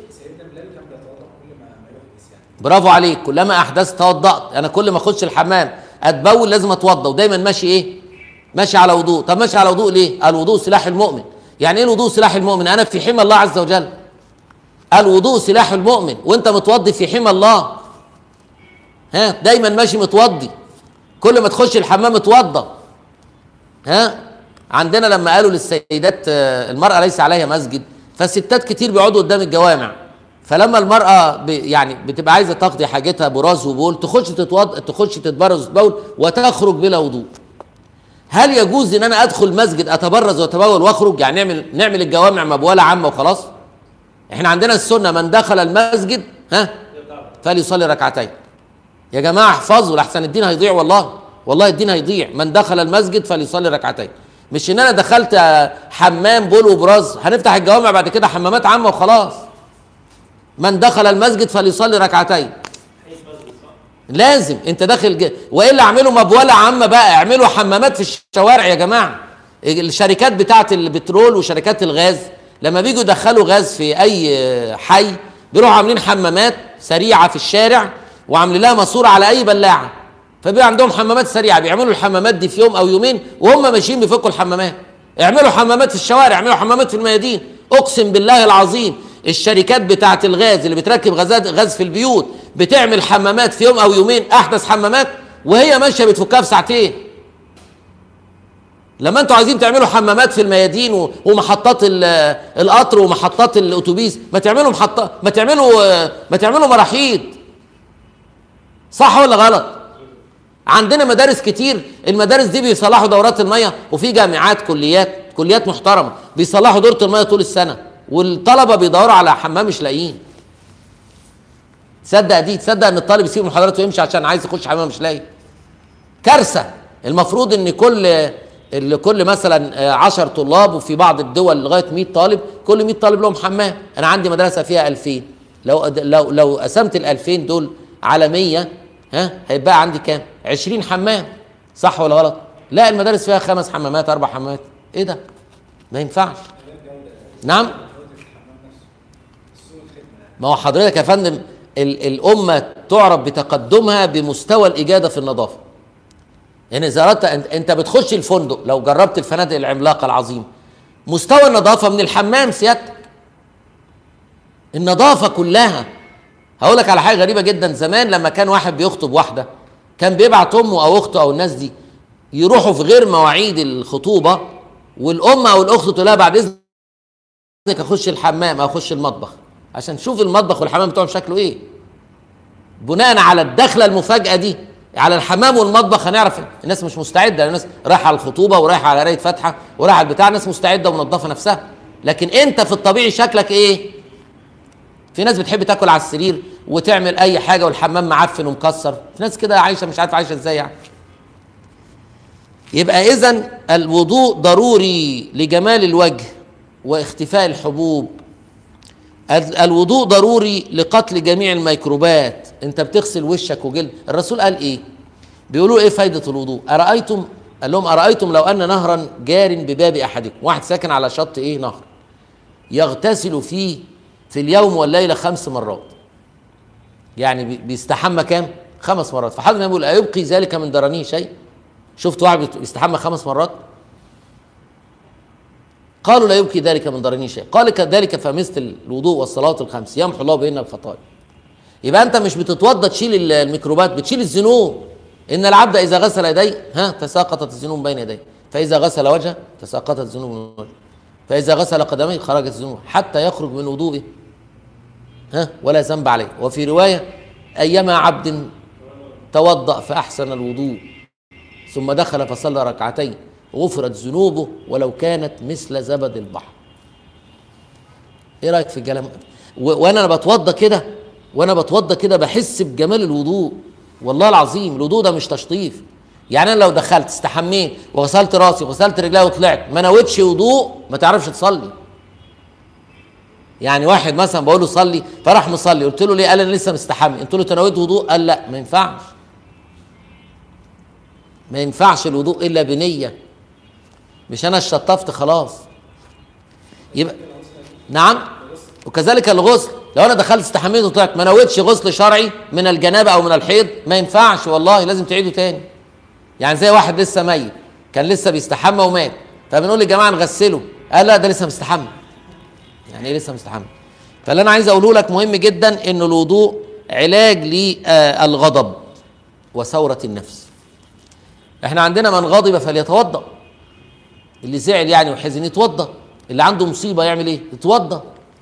برافو عليك كلما احدثت توضأت انا كل ما اخش الحمام اتبول لازم اتوضى ودايما ماشي ايه ماشي على وضوء طب ماشي على وضوء ليه الوضوء سلاح المؤمن يعني ايه الوضوء سلاح المؤمن انا في حمى الله عز وجل الوضوء سلاح المؤمن وانت متوضي في حمى الله ها دايما ماشي متوضي كل ما تخش الحمام اتوضى ها عندنا لما قالوا للسيدات آه، المرأة ليس عليها مسجد فالستات كتير بيقعدوا قدام الجوامع فلما المرأة ب يعني بتبقى عايزة تقضي حاجتها براز وبول تخش تتوض تخش تتبرز وتبول وتخرج بلا وضوء هل يجوز ان انا ادخل مسجد اتبرز واتبول واخرج يعني نعمل نعمل الجوامع مبوله عامه وخلاص احنا عندنا السنه من دخل المسجد ها فليصلي ركعتين يا جماعه احفظوا لحسن الدين هيضيع والله والله الدين هيضيع من دخل المسجد فليصلي ركعتين مش ان انا دخلت آه، حمام بول وبراز هنفتح الجوامع بعد كده حمامات عامه وخلاص من دخل المسجد فليصلي ركعتين لازم انت داخل ج... والا اعملوا مبوله عامه بقى اعملوا حمامات في الشوارع يا جماعه الشركات بتاعه البترول وشركات الغاز لما بيجوا يدخلوا غاز في اي حي بيروحوا عاملين حمامات سريعه في الشارع وعاملين لها ماسوره على اي بلاعه فبيبقى عندهم حمامات سريعه بيعملوا الحمامات دي في يوم او يومين وهم ماشيين بيفكوا الحمامات اعملوا حمامات في الشوارع اعملوا حمامات في الميادين اقسم بالله العظيم الشركات بتاعه الغاز اللي بتركب غازات غاز في البيوت بتعمل حمامات في يوم او يومين احدث حمامات وهي ماشيه بتفكها في ساعتين لما انتوا عايزين تعملوا حمامات في الميادين و- ومحطات ال- القطر ومحطات الاتوبيس ما تعملوا محطة ما تعملوا ما تعملوا مراحيض صح ولا غلط عندنا مدارس كتير المدارس دي بيصلحوا دورات الميه وفي جامعات كليات كليات محترمه بيصلحوا دوره الميه طول السنه والطلبه بيدوروا على حمام مش لاقيين تصدق دي تصدق ان الطالب يسيب محاضراته ويمشي عشان عايز يخش حمام مش لاقي كارثه المفروض ان كل اللي كل مثلا 10 طلاب وفي بعض الدول لغايه 100 طالب كل 100 طالب لهم حمام انا عندي مدرسه فيها 2000 لو لو لو قسمت ال 2000 دول على 100 ها هيبقى عندي كام 20 حمام صح ولا غلط لا المدارس فيها خمس حمامات اربع حمامات ايه ده ما ينفعش نعم ما هو حضرتك يا فندم ال- الامه تعرف بتقدمها بمستوى الاجاده في النظافه يعني اذا اردت انت, انت بتخش الفندق لو جربت الفنادق العملاقه العظيمه مستوى النظافه من الحمام سيادتك النظافه كلها هقول لك على حاجه غريبه جدا زمان لما كان واحد بيخطب واحده كان بيبعت امه او اخته او الناس دي يروحوا في غير مواعيد الخطوبه والام او الاخت تقول لها بعد اذنك اخش الحمام او اخش المطبخ عشان تشوف المطبخ والحمام بتوعهم شكله ايه بناء على الدخله المفاجاه دي على الحمام والمطبخ هنعرف الناس مش مستعده الناس رايحه على الخطوبه ورايحه على قرايه فاتحه ورايحه على البتاع الناس مستعده ومنظفه نفسها لكن انت في الطبيعي شكلك ايه في ناس بتحب تاكل على السرير وتعمل اي حاجه والحمام معفن ومكسر في ناس كده عايشه مش عارفه عايشه ازاي يعني يبقى اذا الوضوء ضروري لجمال الوجه واختفاء الحبوب ال- الوضوء ضروري لقتل جميع الميكروبات انت بتغسل وشك وجلد الرسول قال ايه بيقولوا ايه فايده الوضوء ارايتم قال لهم ارايتم لو ان نهرا جار بباب احدكم واحد ساكن على شط ايه نهر يغتسل فيه في اليوم والليله خمس مرات يعني بي- بيستحمى كام خمس مرات فحضرتك النبي بيقول ايبقي ذلك من درنيه شيء شفت واحد بيت- بيستحمى خمس مرات قالوا لا يبكي ذلك من ضرنيه شيء قال كذلك فمثل الوضوء والصلاه الخمس يمحو الله بين الخطايا يبقى انت مش بتتوضا تشيل ال- الميكروبات بتشيل الذنوب ان العبد اذا غسل يديه ها تساقطت الذنوب بين يديه فاذا غسل وجهه تساقطت الذنوب من وجهه فاذا غسل قدميه خرجت الذنوب حتى يخرج من وضوئه ها ولا ذنب عليه وفي روايه ايما عبد توضا فاحسن الوضوء ثم دخل فصلى ركعتين غفرت ذنوبه ولو كانت مثل زبد البحر ايه رايك في الكلام و- وانا بتوضى كده وانا بتوضى كده بحس بجمال الوضوء والله العظيم الوضوء ده مش تشطيف يعني انا لو دخلت استحميت وغسلت راسي وغسلت رجلي وطلعت ما نويتش وضوء ما تعرفش تصلي يعني واحد مثلا بقول له صلي فراح مصلي قلت له ليه قال انا لسه مستحمي قلت له انت نويت وضوء قال لا ما ينفعش ما ينفعش الوضوء الا بنيه مش انا اشطفت خلاص يبقى نعم وكذلك الغسل لو انا دخلت استحميت وطلعت ما نويتش غسل شرعي من الجنابه او من الحيض ما ينفعش والله لازم تعيده تاني يعني زي واحد لسه ميت كان لسه بيستحمى ومات فبنقول للجماعه نغسله قال لا ده لسه مستحمى يعني ايه لسه مستحمى فاللي انا عايز اقوله لك مهم جدا ان الوضوء علاج للغضب وثوره النفس احنا عندنا من غضب فليتوضا اللي زعل يعني وحزن يتوضا اللي عنده مصيبه يعمل ايه يتوضا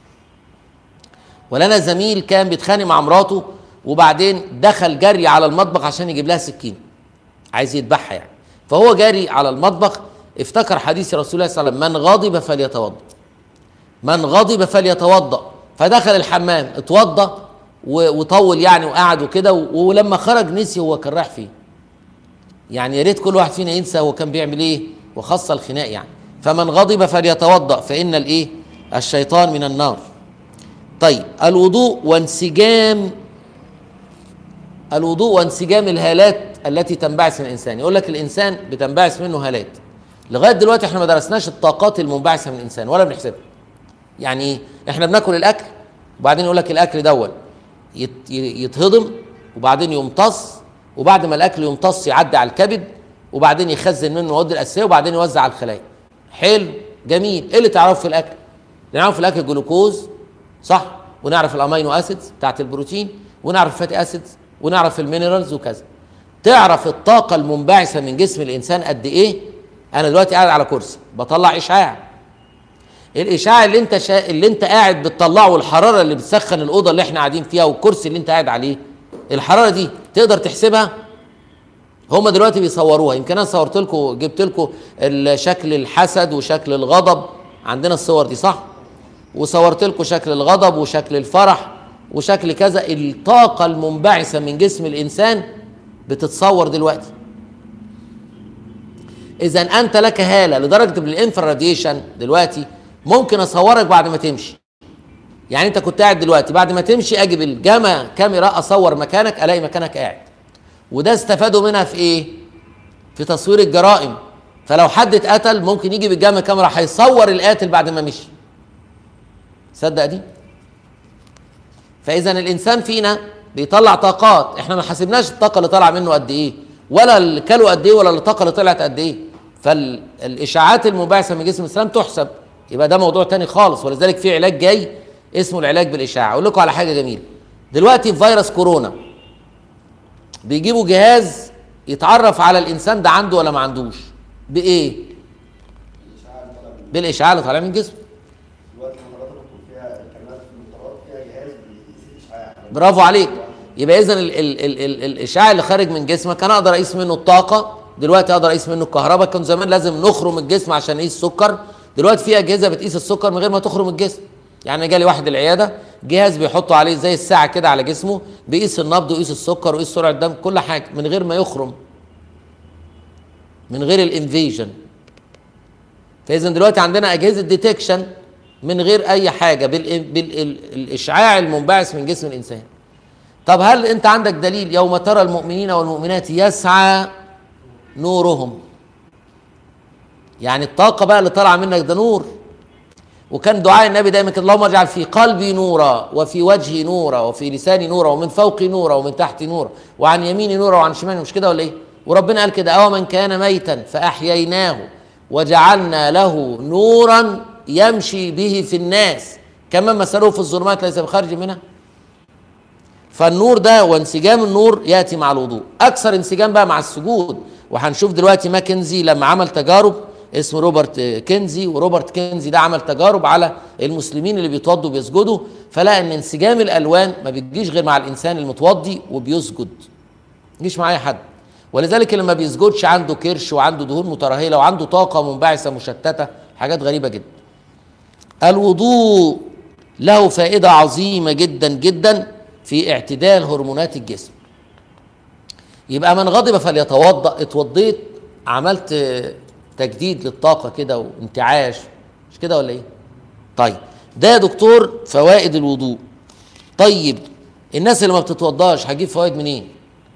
ولنا زميل كان بيتخانق مع مراته وبعدين دخل جري على المطبخ عشان يجيب لها سكين عايز يذبحها يعني فهو جاري على المطبخ افتكر حديث رسول الله صلى الله عليه وسلم من غضب فليتوضا من غضب فليتوضا فدخل الحمام اتوضا و- وطول يعني وقعد وكده و- ولما خرج نسي هو كان رايح فين يعني يا ريت كل واحد فينا ينسى هو كان بيعمل ايه وخاصه الخناق يعني فمن غضب فليتوضا فان الايه الشيطان من النار طيب الوضوء وانسجام الوضوء وانسجام الهالات التي تنبعث من الانسان يقول لك الانسان بتنبعث منه هالات لغايه دلوقتي احنا ما درسناش الطاقات المنبعثه من الانسان ولا بنحسبها يعني ايه احنا بناكل الاكل وبعدين يقول لك الاكل دون يت- يتهضم وبعدين يمتص وبعد ما الاكل يمتص يعدي على الكبد وبعدين يخزن منه المواد الاساسيه وبعدين يوزع على الخلايا حلو جميل ايه اللي تعرفه في الاكل نعرف في الاكل جلوكوز صح ونعرف الامينو اسيدز بتاعت البروتين ونعرف الفاتي اسيدز ونعرف المينرالز وكذا تعرف الطاقه المنبعثه من جسم الانسان قد ايه انا دلوقتي قاعد على كرسي بطلع اشعاع الاشعاع اللي انت شا... اللي انت قاعد بتطلعه والحراره اللي بتسخن الاوضه اللي احنا قاعدين فيها والكرسي اللي انت قاعد عليه الحراره دي تقدر تحسبها هما دلوقتي بيصوروها يمكن انا صورت لكم جبت لكم شكل الحسد وشكل الغضب عندنا الصور دي صح وصورت لكم شكل الغضب وشكل الفرح وشكل كذا الطاقه المنبعثه من جسم الانسان بتتصور دلوقتي اذا انت لك هاله لدرجه بالانفرا راديشن دلوقتي ممكن اصورك بعد ما تمشي يعني انت كنت قاعد دلوقتي بعد ما تمشي اجي بالجاما كاميرا اصور مكانك الاقي مكانك قاعد وده استفادوا منها في ايه في تصوير الجرائم فلو حد اتقتل ممكن يجي بالجاما كاميرا هيصور القاتل بعد ما مشي صدق دي فاذا الانسان فينا بيطلع طاقات احنا ما حسبناش الطاقه اللي طالعه منه قد ايه ولا اللي كلوا قد ايه ولا الطاقه اللي طلعت قد ايه فالاشاعات المبعثه من جسم الانسان تحسب يبقى ده موضوع تاني خالص ولذلك في علاج جاي اسمه العلاج بالاشعاع اقول لكم على حاجه جميله دلوقتي في فيروس كورونا بيجيبوا جهاز يتعرف على الانسان ده عنده ولا ما عندوش بايه بالاشعاع اللي طالع من جسمه دلوقتي حضرتك فيها الكاميرات في المطارات فيها جهاز بيقيس الاشعاع برافو عليك يبقى اذا ال ال ال ال الاشعاع اللي خارج من جسمك انا اقدر اقيس منه الطاقه دلوقتي اقدر اقيس منه الكهرباء كان زمان لازم نخرم الجسم عشان نقيس السكر دلوقتي في اجهزه بتقيس السكر من غير ما تخرم الجسم يعني جالي واحد العياده جهاز بيحطوا عليه زي الساعه كده على جسمه بيقيس النبض ويقيس السكر ويقيس سرعه الدم كل حاجه من غير ما يخرم من غير الانفيجن فاذا دلوقتي عندنا اجهزه ديتكشن من غير اي حاجه بالاشعاع المنبعث من جسم الانسان طب هل انت عندك دليل يوم ترى المؤمنين والمؤمنات يسعى نورهم يعني الطاقه بقى اللي طالعه منك ده نور وكان دعاء النبي دايما كده اللهم اجعل في قلبي نورا وفي وجهي نورا وفي لساني نورا ومن فوقي نورا ومن تحتي نورا وعن يميني نورا وعن شمالي مش كده ولا ايه وربنا قال كده او من كان ميتا فاحييناه وجعلنا له نورا يمشي به في الناس كما مثله في الظلمات ليس بخارج منها فالنور ده وانسجام النور ياتي مع الوضوء اكثر انسجام بقى مع السجود وهنشوف دلوقتي ماكنزي لما عمل تجارب اسمه روبرت كنزي وروبرت كنزي ده عمل تجارب على المسلمين اللي بيتوضوا بيسجدوا فلقى ان انسجام الالوان ما بتجيش غير مع الانسان المتوضي وبيسجد ما يجيش مع اي حد ولذلك اللي ما بيسجدش عنده كرش وعنده دهون مترهله وعنده طاقه منبعثه مشتته حاجات غريبه جدا الوضوء له فائده عظيمه جدا جدا في اعتدال هرمونات الجسم يبقى من غضب فليتوضا اتوضيت عملت تجديد للطاقه كده وانتعاش مش كده ولا ايه طيب ده يا دكتور فوائد الوضوء طيب الناس اللي ما بتتوضاش هجيب فوائد منين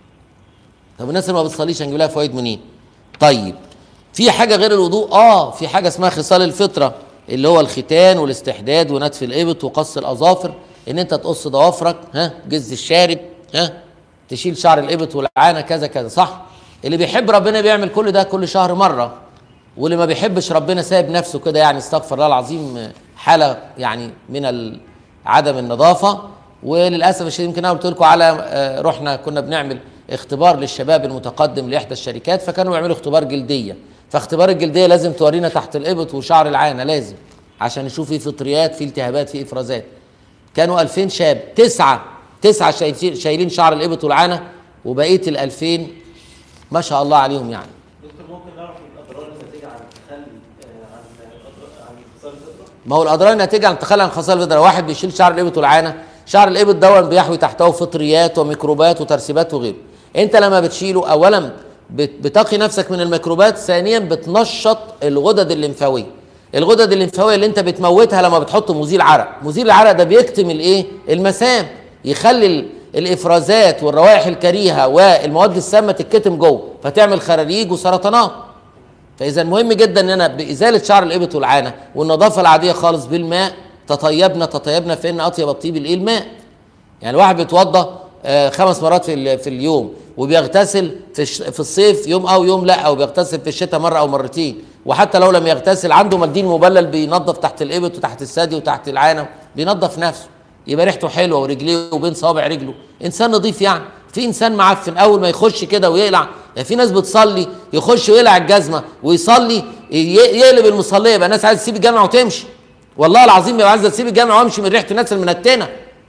طب الناس اللي ما بتصليش هنجيب لها فوائد منين طيب في حاجه غير الوضوء اه في حاجه اسمها خصال الفطره اللي هو الختان والاستحداد ونتف الابط وقص الاظافر ان انت تقص ضوافرك ها جز الشارب ها تشيل شعر الابط والعانه كذا كذا صح اللي بيحب ربنا بيعمل كل ده كل شهر مره واللي ما بيحبش ربنا سايب نفسه كده يعني استغفر الله العظيم حاله يعني من عدم النظافه وللاسف الشديد يمكن انا قلت لكم على رحنا كنا بنعمل اختبار للشباب المتقدم لاحدى الشركات فكانوا بيعملوا اختبار جلديه فاختبار الجلديه لازم تورينا تحت الابط وشعر العانه لازم عشان نشوف في فطريات في التهابات في افرازات كانوا 2000 شاب تسعه تسعه شايلين شعر الابط والعانه وبقيه ال 2000 ما شاء الله عليهم يعني دكتور ممكن نعرف الاضرار الناتجه عن التخلي آه، عن عن انفصال الفطره؟ ما هو الاضرار الناتجه عن التخلي عن خصائص الفطره واحد بيشيل شعر الابط والعانه شعر الابط دون بيحوي تحته فطريات وميكروبات وترسيبات وغيره انت لما بتشيله اولا بت- بتقي نفسك من الميكروبات ثانيا بتنشط الغدد الليمفاويه الغدد الليمفاويه اللي انت بتموتها لما بتحط مزيل عرق مزيل العرق ده بيكتم الايه المسام يخلي ال- الافرازات والروائح الكريهه والمواد السامه تتكتم جوه فتعمل خراريج وسرطانات فاذا مهم جدا ان انا بازاله شعر الابط والعانه والنظافه العاديه خالص بالماء تطيبنا تطيبنا فان اطيب الطيب الايه الماء يعني الواحد بيتوضا آه، خمس مرات في ال- في اليوم وبيغتسل في الش- في الصيف يوم او يوم لا او بيغتسل في الشتاء مره او مرتين وحتى لو لم يغتسل عنده منديل مبلل بينظف تحت الابط وتحت الثدي وتحت العانه بينظف نفسه يبقى ريحته حلوه ورجليه وبين صوابع رجله انسان نظيف يعني في انسان معفن اول ما يخش كده ويقلع يعني في ناس بتصلي يخش ويقلع الجزمه ويصلي ي- يقلب المصليه يبقى الناس عايزه تسيب الجامع وتمشي والله العظيم يبقى عايزه تسيب الجامع وامشي من ريحه الناس المنتنه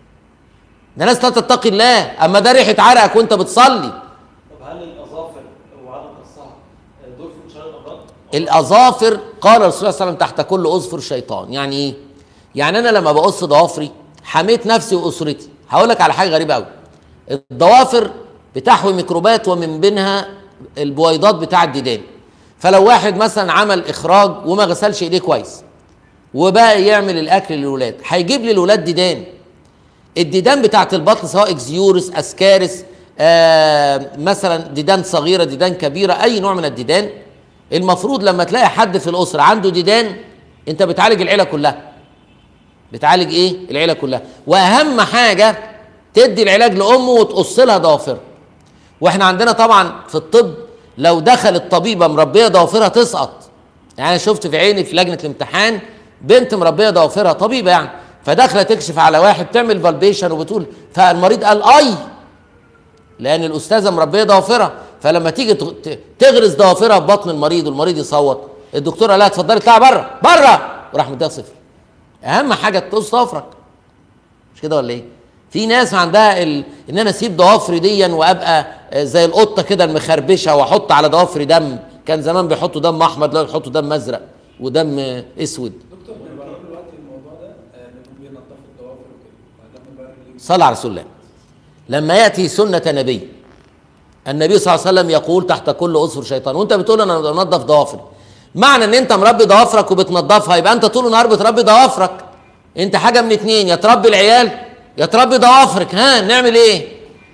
ده ناس لا تتقي الله اما ده ريحه عرقك وانت بتصلي طب هل الاظافر وعدم قصها دول في انتشار الامراض؟ الاظافر قال الرسول صلى الله عليه وسلم تحت كل اظفر شيطان يعني ايه يعني انا لما بقص ضوافري حميت نفسي واسرتي هقول لك على حاجه غريبه قوي الضوافر بتحوي ميكروبات ومن بينها البويضات بتاع الديدان فلو واحد مثلا عمل اخراج وما غسلش ايديه كويس وبقى يعمل الاكل للولاد هيجيب للولاد ديدان الديدان بتاعت البطن سواء اكزيورس اسكارس آه مثلا ديدان صغيره ديدان كبيره اي نوع من الديدان المفروض لما تلاقي حد في الاسره عنده ديدان انت بتعالج العيله كلها بتعالج ايه العيله كلها واهم حاجه تدي العلاج لامه وتقص لها ضوافرها واحنا عندنا طبعا في الطب لو دخل الطبيبه مربيه ضوافرها تسقط يعني انا شفت في عيني في لجنه الامتحان بنت مربيه ضوافرها طبيبه يعني فداخله تكشف على واحد تعمل فالبيشن وبتقول فالمريض قال اي لان الاستاذه مربيه ضوافرها فلما تيجي تغ- ت- تغرز ضوافرها في بطن المريض والمريض يصوت الدكتور قال لها اتفضلي اطلعي بره بره وراح مديها صفر اهم حاجه تقص ضوافرك مش كده ولا ايه في ناس عندها ال... ان انا اسيب ضوافري ديا وابقى آه، زي القطه كده المخربشه واحط على ضوافري دم كان زمان بيحطوا دم احمر دلوقتي بيحطوا دم ازرق ودم آه، اسود دكتور بيبرروا دلوقتي الموضوع ده آه، انهم بينضفوا الضوافر وكده فده مبرر ليه؟ صلى على رسول الله لما ياتي سنه نبي النبي صلى الله عليه وسلم يقول تحت كل اظفر شيطان وانت بتقول انا بنضف ضوافري معنى ان انت مربي ضوافرك وبتنضفها يبقى انت طول النهار بتربي ضوافرك انت حاجه من اتنين يا تربي العيال يا تربي ضوافرك ها نعمل ايه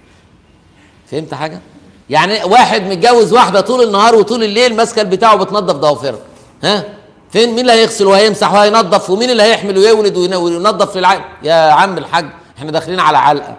فهمت حاجه يعني واحد متجوز واحده طول النهار وطول الليل ماسكه البتاع وبتنضف ضوافرها ها فين مين اللي هيغسل وهيمسح وهينضف ومين اللي هيحمل ويولد وين- وينضف في العالم يا عم الحاج احنا داخلين على علقه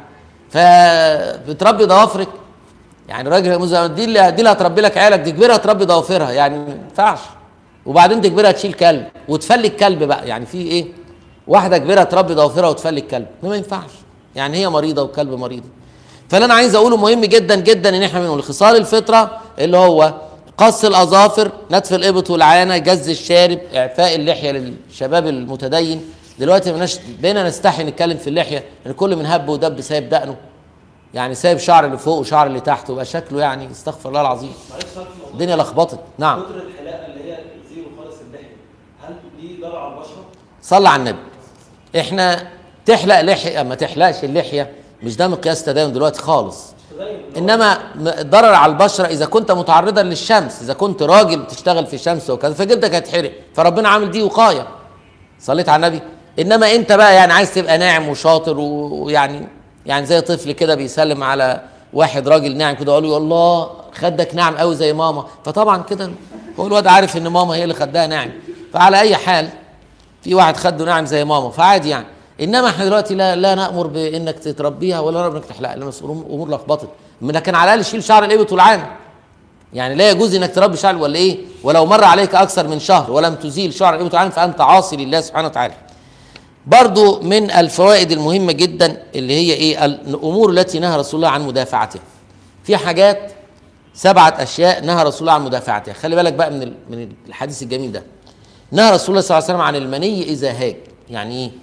فبتربي ضوافرك يعني راجل مز- دي اللي دي اللي هتربي لك عيالك دي كبيره هتربي ضوافرها يعني ما ينفعش وبعدين دي كبيره تشيل كلب وتفلي الكلب بقى يعني في ايه واحده كبيره تربي ضوافرها وتفلي الكلب ما ينفعش يعني هي مريضه والكلب مريض فاللي انا عايز اقوله مهم جدا جدا ان احنا من خصال الفطره اللي هو قص الاظافر نتف الابط والعانه جز الشارب اعفاء اللحيه للشباب المتدين دلوقتي بقيناش بقينا نستحي نتكلم في اللحيه لان كل من هب ودب سايب دقنه يعني سايب شعر اللي فوق وشعر اللي تحت ويبقى شكله يعني استغفر الله العظيم معلش سؤال في الموضوع الدنيا لخبطت نعم كتر الحلاقه اللي هي زيرو خالص اللحيه هل دي ضرر على البشره؟ صلى على النبي احنا تحلق لحيه ما تحلقش اللحيه مش ده مقياس تدين دلوقتي خالص تبين انما م- ضرر على البشره اذا كنت متعرضا للشمس اذا كنت راجل بتشتغل في الشمس وكذا فجلدك هيتحرق فربنا عامل دي وقايه صليت على النبي انما انت بقى يعني عايز تبقى ناعم وشاطر و- ويعني يعني زي طفل كده بيسلم على واحد راجل ناعم كده يقول له الله خدك ناعم قوي زي ماما فطبعا كده هو الواد عارف ان ماما هي اللي خدها ناعم فعلى اي حال في واحد خده ناعم زي ماما فعادي يعني انما احنا دلوقتي لا لا نامر بانك تتربيها ولا نامر انك تحلقها لان امور امور لخبطت لكن على الاقل شيل شعر الابط والعانه يعني لا يجوز انك تربي شعر ولا ايه ولو مر عليك اكثر من شهر ولم تزيل شعر الابط والعانه فانت عاصي لله سبحانه وتعالى برضو من الفوائد المهمه جدا اللي هي ايه الامور التي نهى رسول الله عن مدافعتها في حاجات سبعه اشياء نهى رسول الله عن مدافعتها خلي بالك بقى من ال- من الحديث الجميل ده نهى رسول الله صلى الله عليه وسلم عن المني اذا هاج يعني ايه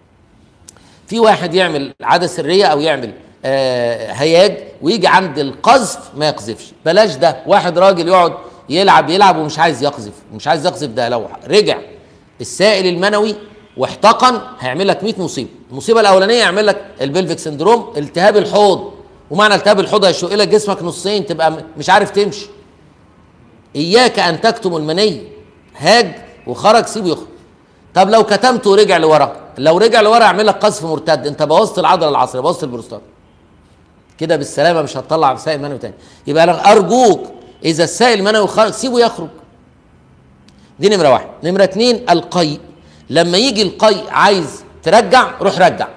في واحد يعمل عاده سريه او يعمل آه هياج ويجي عند القذف ما يقذفش بلاش ده واحد راجل يقعد يلعب يلعب ومش عايز يقذف مش عايز يقذف ده لو رجع السائل المنوي واحتقن هيعمل لك 100 مصيبه المصيبه الاولانيه يعمل لك البلفيك سندروم التهاب الحوض ومعنى التهاب الحوض هيشق لك جسمك نصين تبقى م- مش عارف تمشي اياك ان تكتم المني هاج وخرج سيبه يخرج طب لو كتمته ورجع لورا لو رجع لورا يعمل لك قذف مرتد انت بوظت العضله العصبيه بوظت البروستات كده بالسلامه مش هتطلع سائل منوي تاني يبقى انا ارجوك اذا السائل المنوي خرج سيبه يخرج دي نمره واحد نمره اتنين القيء لما يجي القيء عايز ترجع روح رجع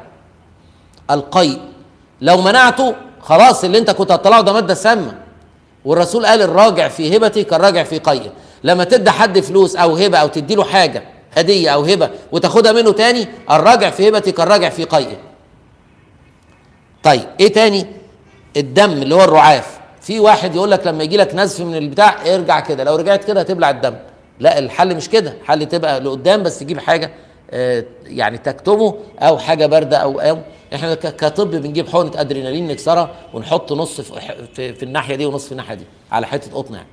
القيء لو منعته خلاص اللي انت كنت هتطلعه ده ماده سامه والرسول قال الراجع في هبتي كالراجع في قيء لما تدي حد فلوس او هبه او تدي له حاجه هديه او هبه وتاخدها منه تاني الراجع في هبتي كالراجع في قيء طيب ايه تاني الدم اللي هو الرعاف في واحد يقول لك لما يجي لك نزف من البتاع ارجع كده لو رجعت كده هتبلع الدم لا الحل مش كده الحل تبقى لقدام بس تجيب حاجه آه، يعني تكتمه او حاجه بارده او او احنا ك- كطب بنجيب حقنه ادرينالين نكسرها ونحط نص في, في, في الناحيه دي ونص في الناحيه دي على حته قطن يعني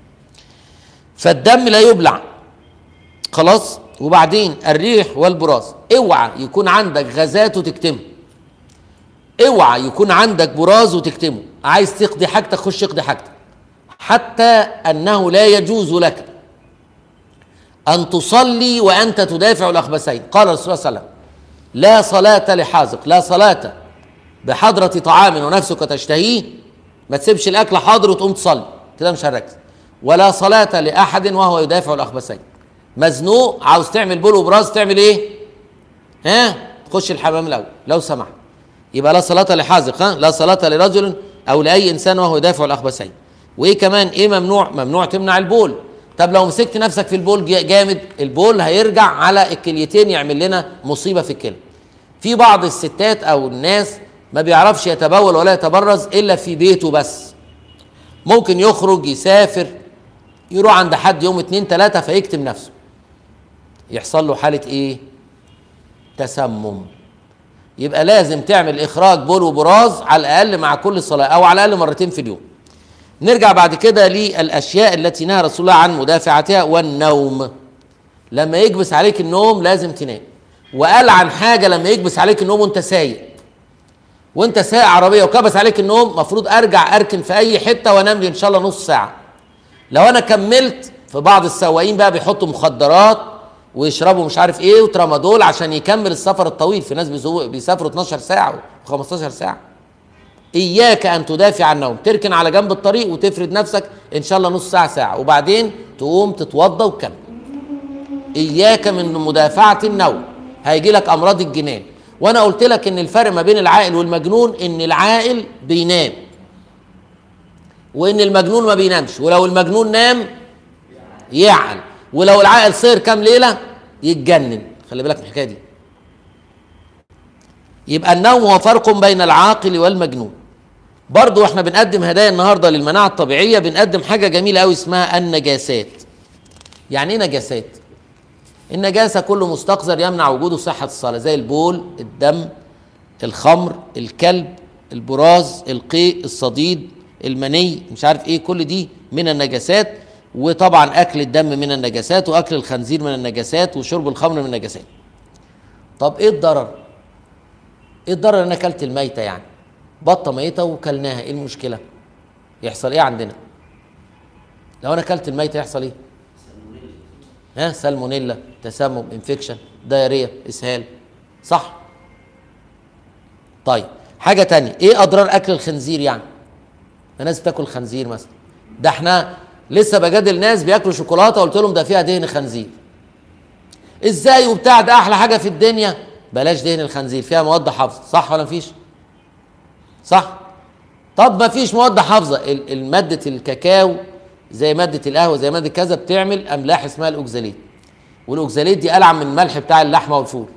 فالدم لا يبلع خلاص وبعدين الريح والبراز اوعى يكون عندك غازات وتكتمه اوعى يكون عندك براز وتكتمه عايز تقضي حاجتك خش اقضي حاجتك حتى انه لا يجوز لك ان تصلي وانت تدافع الاخبثين قال الرسول صلى الله عليه وسلم لا صلاة لحاذق لا صلاة بحضرة طعام ونفسك تشتهيه ما تسيبش الاكل حاضر وتقوم تصلي كده مش هنركز ولا صلاة لأحد وهو يدافع الأخبثين مزنوق عاوز تعمل بول وبراز تعمل ايه؟ ها؟ تخش الحمام الأول لو سمحت يبقى لا صلاة لحاذق ها؟ لا صلاة لرجل أو لأي إنسان وهو يدافع الأخبثين وإيه كمان إيه ممنوع؟ ممنوع تمنع البول طب لو مسكت نفسك في البول جا- جامد البول هيرجع على الكليتين يعمل لنا مصيبة في الكلى في بعض الستات أو الناس ما بيعرفش يتبول ولا يتبرز إلا في بيته بس ممكن يخرج يسافر يروح عند حد يوم اتنين تلاتة فيكتم نفسه يحصل له حالة ايه تسمم يبقى لازم تعمل اخراج بول وبراز على الاقل مع كل صلاة او على الاقل مرتين في اليوم نرجع بعد كده للاشياء التي نهى رسول الله عن مدافعتها والنوم لما يكبس عليك النوم لازم تنام وقال عن حاجة لما يكبس عليك النوم وانت سايق وانت سايق عربيه وكبس عليك النوم مفروض ارجع اركن في اي حته وانام لي ان شاء الله نص ساعه لو انا كملت في بعض السواقين بقى بيحطوا مخدرات ويشربوا مش عارف ايه وترامادول عشان يكمل السفر الطويل في ناس بيسوقوا- بيسافروا 12 ساعه و15 ساعه اياك ان تدافع عن النوم تركن على جنب الطريق وتفرد نفسك ان شاء الله نص ساعه ساعه وبعدين تقوم تتوضى وتكمل اياك من مدافعه النوم هيجي لك امراض الجنان وانا قلت لك ان الفرق ما بين العاقل والمجنون ان العاقل بينام وان المجنون ما بينامش ولو المجنون نام يعقل ولو العاقل سهر كام ليله يتجنن خلي بالك من الحكايه دي يبقى النوم هو فرق بين العاقل والمجنون برضو احنا بنقدم هدايا النهارده للمناعه الطبيعيه بنقدم حاجه جميله قوي اسمها النجاسات يعني ايه نجاسات النجاسة كل مستقذر يمنع وجوده صحة الصلاة زي البول الدم الخمر الكلب البراز القيء الصديد المني مش عارف ايه كل دي من النجاسات وطبعا اكل الدم من النجاسات واكل الخنزير من النجاسات وشرب الخمر من النجاسات طب ايه الضرر ايه الضرر ان انا اكلت الميته يعني بطه ميته وكلناها ايه المشكله يحصل ايه عندنا لو انا اكلت الميته يحصل ايه ها سالمونيلا تسمم انفكشن دايريا اسهال صح طيب حاجه تانية ايه اضرار اكل الخنزير يعني الناس بتاكل خنزير مثلا ده احنا لسه بجادل ناس بياكلوا شوكولاته قلت لهم ده فيها دهن خنزير ازاي وبتاع ده احلى حاجه في الدنيا بلاش دهن الخنزير فيها مواد حافظه صح ولا مفيش صح طب ما فيش مواد حافظه ال- الماده الكاكاو زي ماده القهوه زي ماده كذا بتعمل املاح اسمها الاوكزاليت والاوكزاليت دي العن من الملح بتاع اللحمه والفول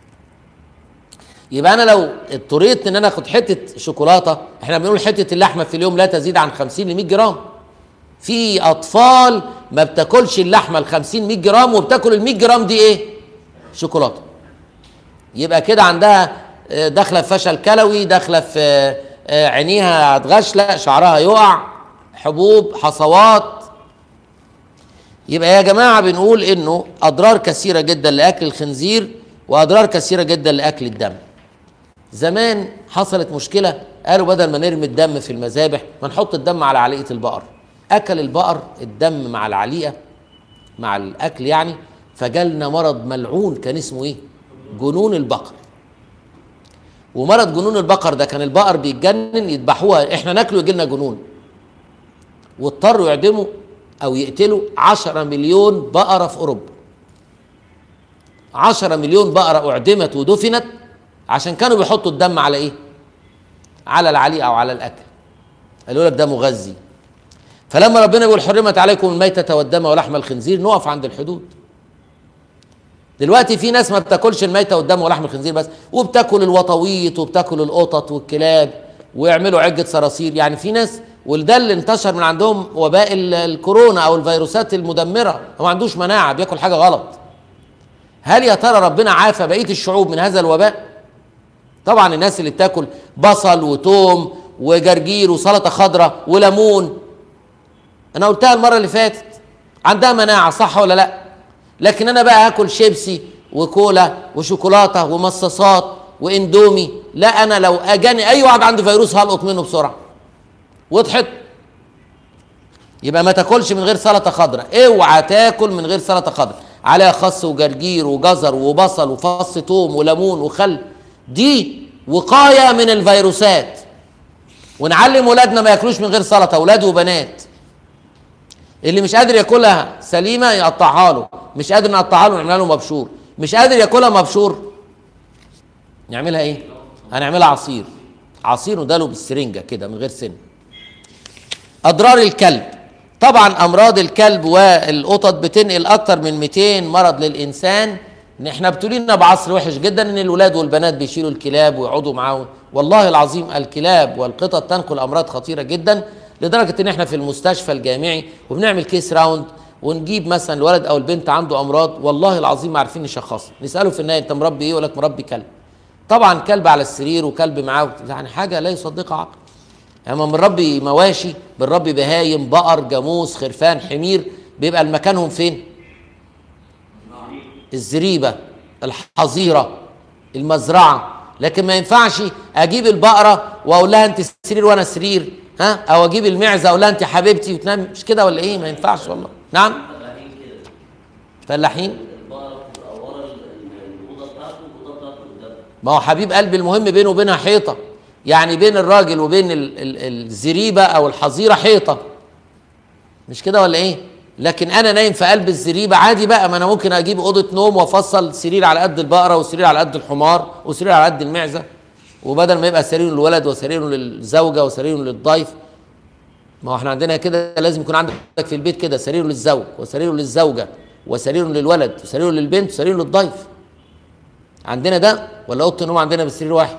يبقى انا لو اضطريت ان انا اخد حته شوكولاته احنا بنقول حته اللحمه في اليوم لا تزيد عن 50 ل 100 جرام في اطفال ما بتاكلش اللحمه ال 50 100 جرام وبتاكل ال 100 جرام دي ايه شوكولاته يبقى كده عندها آه، داخله في فشل كلوي داخله في آه، آه، عينيها هتغشلق شعرها يقع حبوب حصوات يبقى يا جماعه بنقول انه اضرار كثيره جدا لاكل الخنزير واضرار كثيره جدا لاكل الدم زمان حصلت مشكله قالوا بدل ما نرمي الدم في المذابح ما نحط الدم على عليقه البقر اكل البقر الدم مع العليقه مع الاكل يعني فجالنا مرض ملعون كان اسمه ايه جنون البقر ومرض جنون البقر ده كان البقر بيتجنن يذبحوها احنا ناكله يجي لنا جنون واضطروا يعدموا او يقتلوا 10 مليون بقره في اوروبا 10 مليون بقره اعدمت ودفنت عشان كانوا بيحطوا الدم على ايه على العليقه او على الاكل قالوا لك ده مغذي فلما ربنا يقول حرمت عليكم الميتة والدم ولحم الخنزير نقف عند الحدود دلوقتي في ناس ما بتاكلش الميتة والدم ولحم الخنزير بس وبتاكل الوطويط وبتاكل القطط والكلاب ويعملوا عجة صراصير يعني في ناس وده اللي انتشر من عندهم وباء ال- الكورونا او الفيروسات المدمره هو ما عندوش مناعه بياكل حاجه غلط هل يا ترى ربنا عافى بقيه الشعوب من هذا الوباء طبعا الناس اللي بتاكل بصل وتوم وجرجير وسلطه خضراء وليمون انا قلتها المره اللي فاتت عندها مناعه صح ولا لا لكن انا بقى اكل شيبسي وكولا وشوكولاته ومصاصات واندومي لا انا لو اجاني اي واحد عنده فيروس هلقط منه بسرعه وضحت يبقى ما تاكلش من غير سلطه خضراء اوعى تاكل من غير سلطه خضراء عليها خس وجرجير وجزر وبصل وفص توم وليمون وخل دي وقايه من الفيروسات ونعلم ولادنا ما ياكلوش من غير سلطه اولاد وبنات اللي مش قادر ياكلها سليمه يقطعها له مش قادر نقطعها له نعملها له مبشور مش قادر ياكلها مبشور نعملها ايه هنعملها عصير عصير نداله بالسرنجه كده من غير سن اضرار الكلب طبعا امراض الكلب والقطط بتنقل اكتر من 200 مرض للانسان ان احنا ابتلينا بعصر وحش جدا ان الولاد والبنات بيشيلوا الكلاب ويقعدوا معاهم والله العظيم الكلاب والقطط تنقل امراض خطيره جدا لدرجه ان احنا في المستشفى الجامعي وبنعمل كيس راوند ونجيب مثلا الولد او البنت عنده امراض والله العظيم ما عارفين نشخصها نساله في النهايه انت مربي ايه يقول لك مربي كلب طبعا كلب على السرير وكلب معاه يعني حاجه لا يصدقها عقل اما بنربي مواشي بنربي بهايم بقر جاموس خرفان حمير بيبقى المكانهم فين الزريبه الحظيره المزرعه لكن ما ينفعش اجيب البقره واقول لها انت سرير وانا سرير ها او اجيب المعزه اقول لها انت حبيبتي وتنام مش كده ولا ايه ما ينفعش والله نعم فلاحين كده فلاحين البقرة بتبقى ورا ال- ال- الأوضة بتاعته والأوضة بتاعته قدام ما هو حبيب قلبي المهم بينه وبينها حيطه يعني بين الراجل وبين ال- ال- الزريبه او الحظيره حيطه مش كده ولا ايه لكن انا نايم في قلب الزريبه عادي بقى ما انا ممكن اجيب اوضه نوم وافصل سرير على قد البقره وسرير على قد الحمار وسرير على قد المعزه وبدل ما يبقى سرير للولد وسرير للزوجه وسرير للضيف ما هو احنا عندنا كده لازم يكون عندك في البيت كده سرير للزوج وسرير للزوجه وسرير للولد وسرير للبنت وسرير للضيف عندنا ده ولا اوضه النوم عندنا بالسرير واحد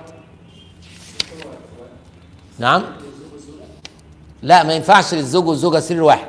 نعم لا ما ينفعش للزوج والزوجه سرير واحد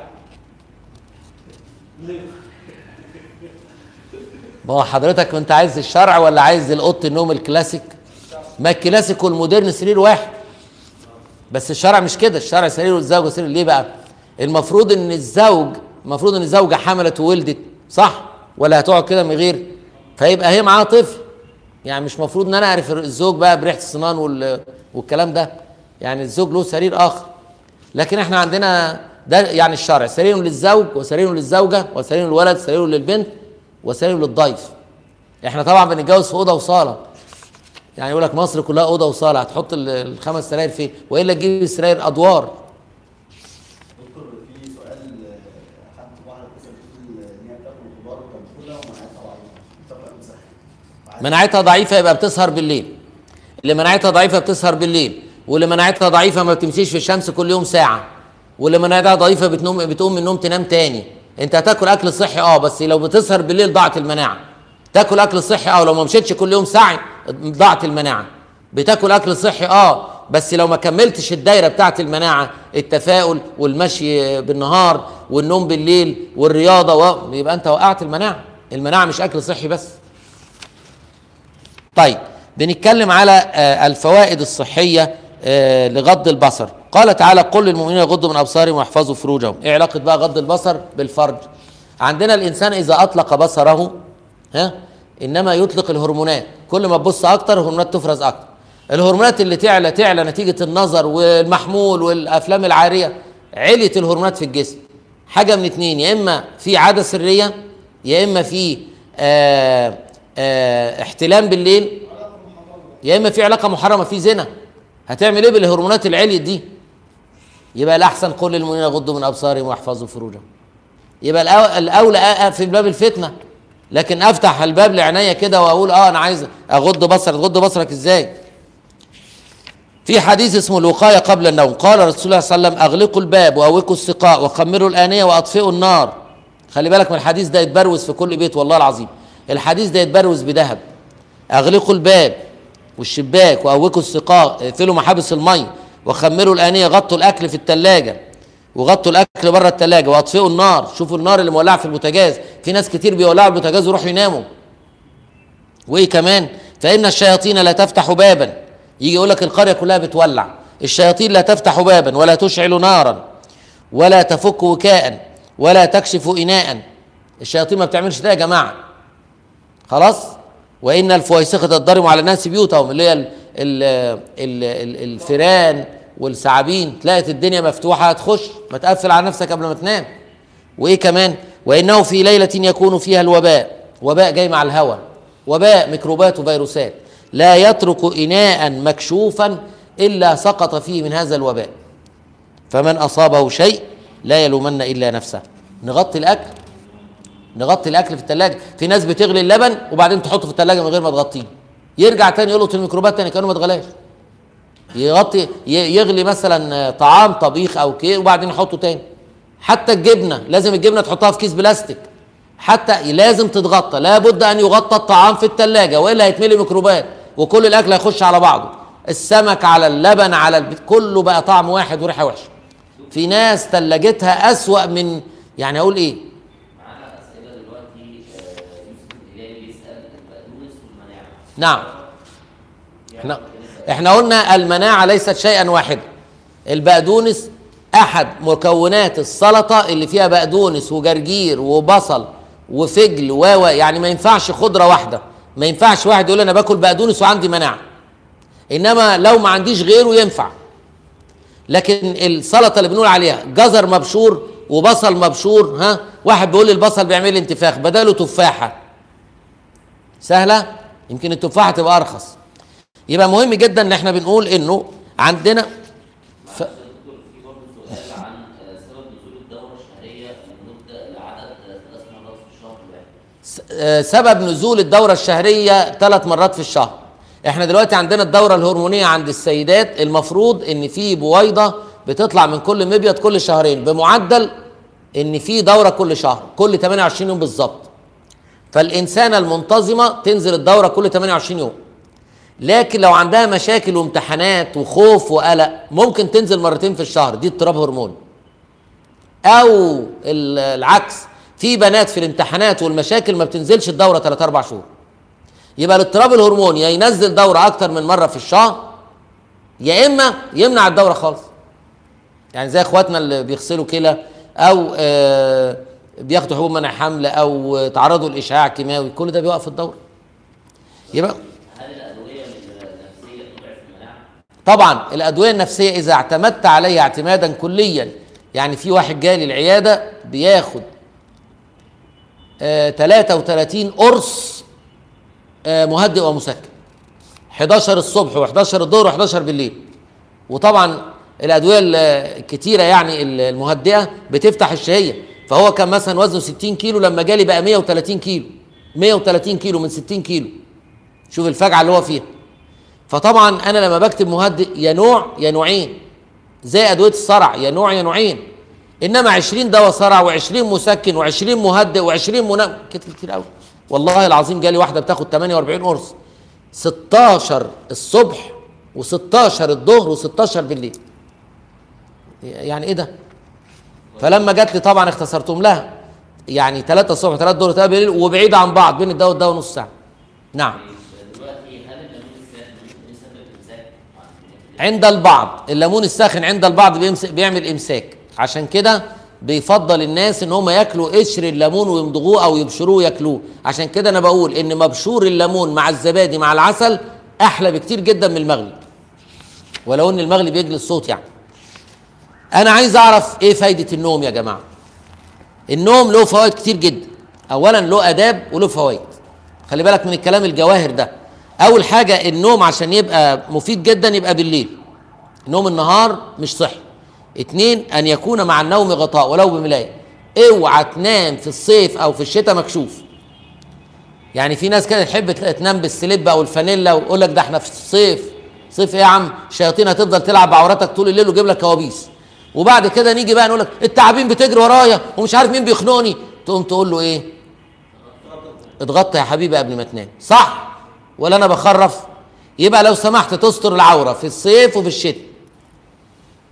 ما هو حضرتك انت عايز الشرع ولا عايز الاوضه النوم الكلاسيك ما الكلاسيك والمودرن سرير واحد بس الشرع مش كده الشرع سرير والزوجه سرير ليه بقى المفروض ان الزوج المفروض ان الزوجه حملت وولدت صح ولا هتقعد كده من غير فيبقى هي معاها طفل يعني مش مفروض ان انا اعرف الزوج بقى بريحه السنان وال... والكلام ده يعني الزوج له سرير اخر لكن احنا عندنا ده يعني الشرع سرير للزوج وسرير للزوجه وسرير للولد سرير للبنت وسرير للضيف احنا طبعا بنتجوز في اوضه وصاله يعني يقول لك مصر كلها اوضه وصاله هتحط ال- الخمس سراير فين والا تجيب السراير ادوار دكتور في سؤال آه، حد واحده اتصل بتقول ان هي بتاكل خضار وكلها ومناعتها ضعيفه بتاكل اكل صحي مناعتها ضعيفه يبقى بتسهر بالليل اللي مناعتها ضعيفه بتسهر بالليل واللي مناعتها ضعيفه ما بتمشيش في الشمس كل يوم ساعه واللي مناعتها ضعيفه بتنوم بتقوم من النوم تنام تاني انت هتاكل اكل صحي اه بس لو بتسهر بالليل ضاعت المناعه تاكل اكل صحي اه لو ما مشيتش كل يوم ساعه ضاعت المناعه بتاكل اكل صحي اه بس لو ما كملتش الدايره بتاعت المناعه التفاؤل والمشي بالنهار والنوم بالليل والرياضه و... يبقى انت وقعت المناعه المناعه مش اكل صحي بس طيب بنتكلم على آه، الفوائد الصحية آه، لغض البصر قال تعالى قل للمؤمنين يغضوا من أبصارهم ويحفظوا فروجهم إيه علاقة بقى غض البصر بالفرج عندنا الإنسان إذا أطلق بصره ها إنما يطلق الهرمونات كل ما تبص أكتر الهرمونات تفرز أكتر الهرمونات اللي تعلى تعلى نتيجة النظر والمحمول والأفلام العارية عليت الهرمونات في الجسم حاجة من اتنين يا إما في عادة سرية يا إما في آه آه احتلام بالليل يا اما في علاقه محرمه في زنا هتعمل ايه بالهرمونات العلية دي يبقى الاحسن قل للمؤمنين يغضوا من ابصارهم ويحفظوا فروجهم يبقى الأو- الاولى اقف في باب الفتنه لكن افتح الباب لعينيا كده واقول اه انا عايز اغض بصرك تغض بصرك ازاي في حديث اسمه الوقايه قبل النوم قال رسول الله صلى الله عليه وسلم اغلقوا الباب واوكوا السقاء وخمروا الانيه واطفئوا النار خلي بالك من الحديث ده يتبروز في كل بيت والله العظيم الحديث ده يتبروز بذهب اغلقوا الباب والشباك واوكوا السقاء اقفلوا محابس المي وخمروا الانيه غطوا الاكل في الثلاجه وغطوا الاكل بره الثلاجه واطفئوا النار شوفوا النار اللي مولعه في البوتاجاز في ناس كتير بيولعوا البوتاجاز ويروحوا يناموا وايه كمان فان الشياطين لا تفتح بابا يجي يقول لك القريه كلها بتولع الشياطين لا تفتح بابا ولا تشعل نارا ولا تفك وكاء ولا تكشف اناء الشياطين ما بتعملش ده يا جماعه خلاص وان الفويسقه تضرم على الناس بيوتهم اللي هي ال ال ال ال الفيران والثعابين تلاقي الدنيا مفتوحه هتخش ما تقفل على نفسك قبل ما تنام وايه كمان وانه في ليله يكون فيها الوباء وباء جاي مع الهواء وباء ميكروبات وفيروسات لا يترك اناء مكشوفا الا سقط فيه من هذا الوباء فمن اصابه شيء لا يلومن الا نفسه نغطي الاكل نغطي الاكل في الثلاجه في ناس بتغلي اللبن وبعدين تحطه في الثلاجه من غير ما تغطيه يرجع تاني يلقط الميكروبات تاني كانه ما اتغلاش يغطي ي- يغلي مثلا طعام طبيخ او كي وبعدين يحطه تاني حتى الجبنه لازم الجبنه تحطها في كيس بلاستيك حتى لازم تتغطى لابد ان يغطى الطعام في الثلاجه والا هيتملي ميكروبات وكل الاكل هيخش على بعضه السمك على اللبن على البيت كله بقى طعم واحد وريحه وحشه في ناس ثلاجتها اسوا من يعني اقول ايه معانا اسئله دلوقتي آه، يوسف الهلالي بيسال البقدونس والمناعه نعم احنا احنا قلنا المناعه ليست شيئا واحدا البقدونس احد مكونات السلطه اللي فيها بقدونس وجرجير وبصل وفجل و و- يعني ما ينفعش خضره واحده ما ينفعش واحد يقول انا باكل بقدونس وعندي مناعه انما لو ما عنديش غيره ينفع لكن السلطه اللي بنقول عليها جزر مبشور وبصل مبشور ها واحد بيقول لي البصل بيعمل لي انتفاخ بداله تفاحه سهله يمكن التفاحه تبقى ارخص يبقى مهم جدا ان احنا بنقول انه عندنا ف... دكتور في برضه سؤال عن آه، سبب نزول الدوره الشهريه لمده لعدد ثلاث مرات في الشهر الواحد س- آه، سبب نزول الدورة الشهرية ثلاث مرات في الشهر احنا دلوقتي عندنا الدورة الهرمونية عند السيدات المفروض ان في بويضة بتطلع من كل مبيض كل شهرين بمعدل ان في دورة كل شهر كل 28 يوم بالظبط فالإنسانة المنتظمة تنزل الدورة كل 28 يوم لكن لو عندها مشاكل وامتحانات وخوف وقلق ممكن تنزل مرتين في الشهر دي اضطراب هرموني او ال- العكس في بنات في الامتحانات والمشاكل ما بتنزلش الدوره 3 4 شهور يبقى الاضطراب الهرموني يا ينزل دوره اكتر من مره في الشهر يا اما يمنع الدوره خالص يعني زي اخواتنا اللي بيغسلوا كلى او آه بياخدوا حبوب منع حمل او تعرضوا لاشعاع كيماوي كل ده بيوقف الدوره يبقى هل الادويه النفسيه تضعف المناعه؟ طبعا الادويه النفسيه اذا اعتمدت عليها اعتمادا كليا يعني في واحد جالي العياده بياخد آه 33 قرص آه مهدئ ومسكن 11 الصبح و11 الظهر و11 بالليل وطبعا الادويه ال- الكتيره يعني ال- المهدئه بتفتح الشهيه فهو كان مثلا وزنه 60 كيلو لما جالي بقى 130 كيلو 130 كيلو من 60 كيلو شوف الفجعه اللي هو فيها فطبعا انا لما بكتب مهدئ يا نوع يا نوعين زي ادويه الصرع يا نوع يا نوعين انما 20 دواء صرع و20 مسكن و20 مهدئ و20 منام كتير كتير قوي والله العظيم جالي واحده بتاخد 48 قرص 16 الصبح و16 الظهر و16 بالليل يعني ايه ده فلما جات لي طبعا اختصرتهم لها يعني 3 الصبح 3 الظهر 3 بالليل وبعيد عن بعض بين الدواء والدواء نص ساعه نعم دلوقتي هل الليمون الساخن ممكن يسبب امساك؟ عند البعض الليمون الساخن عند البعض بيمسك بيعمل امساك عشان كده بيفضل الناس ان هم ياكلوا قشر الليمون ويمضغوه او يبشروه وياكلوه عشان كده انا بقول ان مبشور الليمون مع الزبادي مع العسل احلى بكتير جدا من المغلي ولو ان المغلي بيجلي الصوت يعني انا عايز اعرف ايه فايده النوم يا جماعه النوم له فوائد كتير جدا اولا له اداب وله فوائد خلي بالك من الكلام الجواهر ده اول حاجه النوم عشان يبقى مفيد جدا يبقى بالليل نوم النهار مش صحي اتنين ان يكون مع النوم غطاء ولو بملاية اوعى تنام في الصيف او في الشتاء مكشوف يعني في ناس كده تحب تلاقي تنام بالسليب او الفانيلا ويقول لك ده احنا في الصيف صيف ايه يا عم الشياطين هتفضل تلعب بعوراتك طول الليل وتجيب لك كوابيس وبعد كده نيجي بقى نقول لك التعابين بتجري ورايا ومش عارف مين بيخنقني تقوم تقول له ايه اتغطى يا حبيبي قبل ما تنام صح ولا انا بخرف يبقى لو سمحت تستر العوره في الصيف وفي الشتاء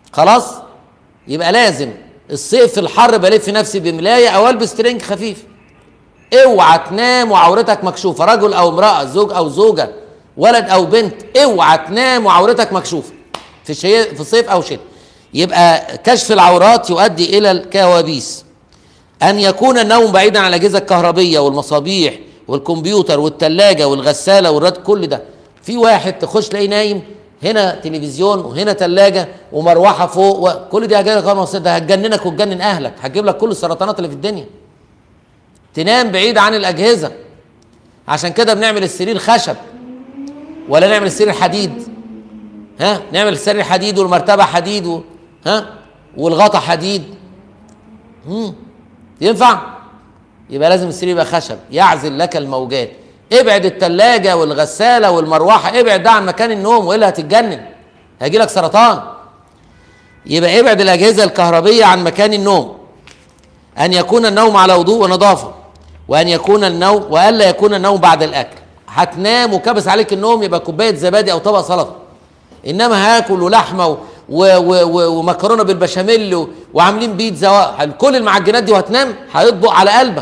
خلاص يبقى لازم الصيف الحر بلف نفسي بملايه او البس ترنج خفيف اوعى تنام وعورتك مكشوفه رجل او امراه زوج او زوجه ولد او بنت اوعى تنام وعورتك مكشوفه في شيء في صيف او شتاء يبقى كشف العورات يؤدي الى الكوابيس ان يكون النوم بعيدا عن الاجهزه الكهربيه والمصابيح والكمبيوتر والثلاجه والغساله والرد كل ده في واحد تخش تلاقيه نايم هنا تلفزيون وهنا ثلاجه ومروحه فوق وكل دي اجهزه كهربائيه ده هتجننك وتجنن اهلك هتجيب لك كل السرطانات اللي في الدنيا تنام بعيد عن الاجهزه عشان كده بنعمل السرير خشب ولا نعمل السرير حديد ها نعمل السرير حديد والمرتبه حديد و... ها والغطا حديد مم. ينفع يبقى لازم السرير يبقى خشب يعزل لك الموجات ابعد الثلاجه والغساله والمروحه ابعد ده عن مكان النوم والا هتتجنن هيجي لك سرطان يبقى ابعد الاجهزه الكهربيه عن مكان النوم ان يكون النوم على وضوء ونظافه وان يكون النوم والا يكون النوم بعد الاكل هتنام وكبس عليك النوم يبقى كوبايه زبادي او طبق سلطه انما هاكل ولحمه و... و... و... ومكرونه بالبشاميل و... وعاملين بيتزا و... كل المعجنات دي وهتنام هيطبق على قلبك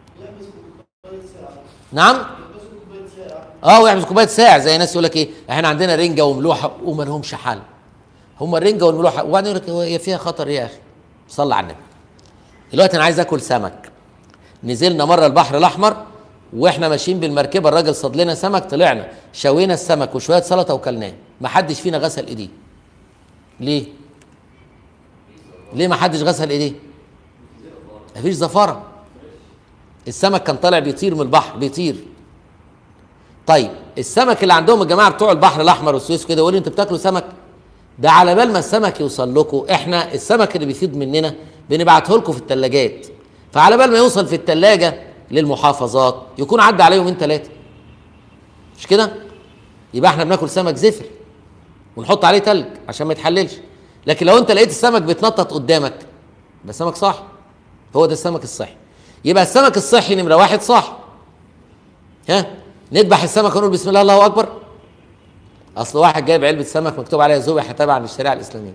نعم اه ويحبس كوبايه ساعه زي ناس يقول لك ايه احنا عندنا رنجه وملوحه وما لهمش حل هم الرنجه والملوحه وبعدين يقول لك هو هي فيها خطر ايه يا اخي صلى على النبي دلوقتي انا عايز اكل سمك نزلنا مره البحر الاحمر واحنا ماشيين بالمركبه الراجل صاد لنا سمك طلعنا شوينا السمك وشويه سلطه وكلناه ما حدش فينا غسل ايديه ليه ليه ما حدش غسل ايديه مفيش زفاره السمك كان طالع بيطير من البحر بيطير طيب السمك اللي عندهم الجماعه بتوع البحر الاحمر والسويس كده يقول لي انتوا بتاكلوا سمك ده على بال ما السمك يوصل لكم احنا السمك اللي بيفيض مننا بنبعته لكم في الثلاجات فعلى بال ما يوصل في الثلاجه للمحافظات يكون عدى عليه يومين ثلاثه مش كده يبقى احنا بناكل سمك زفر ونحط عليه تلج عشان ما يتحللش لكن لو انت لقيت السمك بيتنطط قدامك ده سمك صح هو ده السمك الصحي يبقى السمك الصحي نمره واحد صح ها نذبح السمك ونقول بسم الله الله اكبر اصل واحد جايب علبه سمك مكتوب عليها ذبح تبعا للشريعه الاسلاميه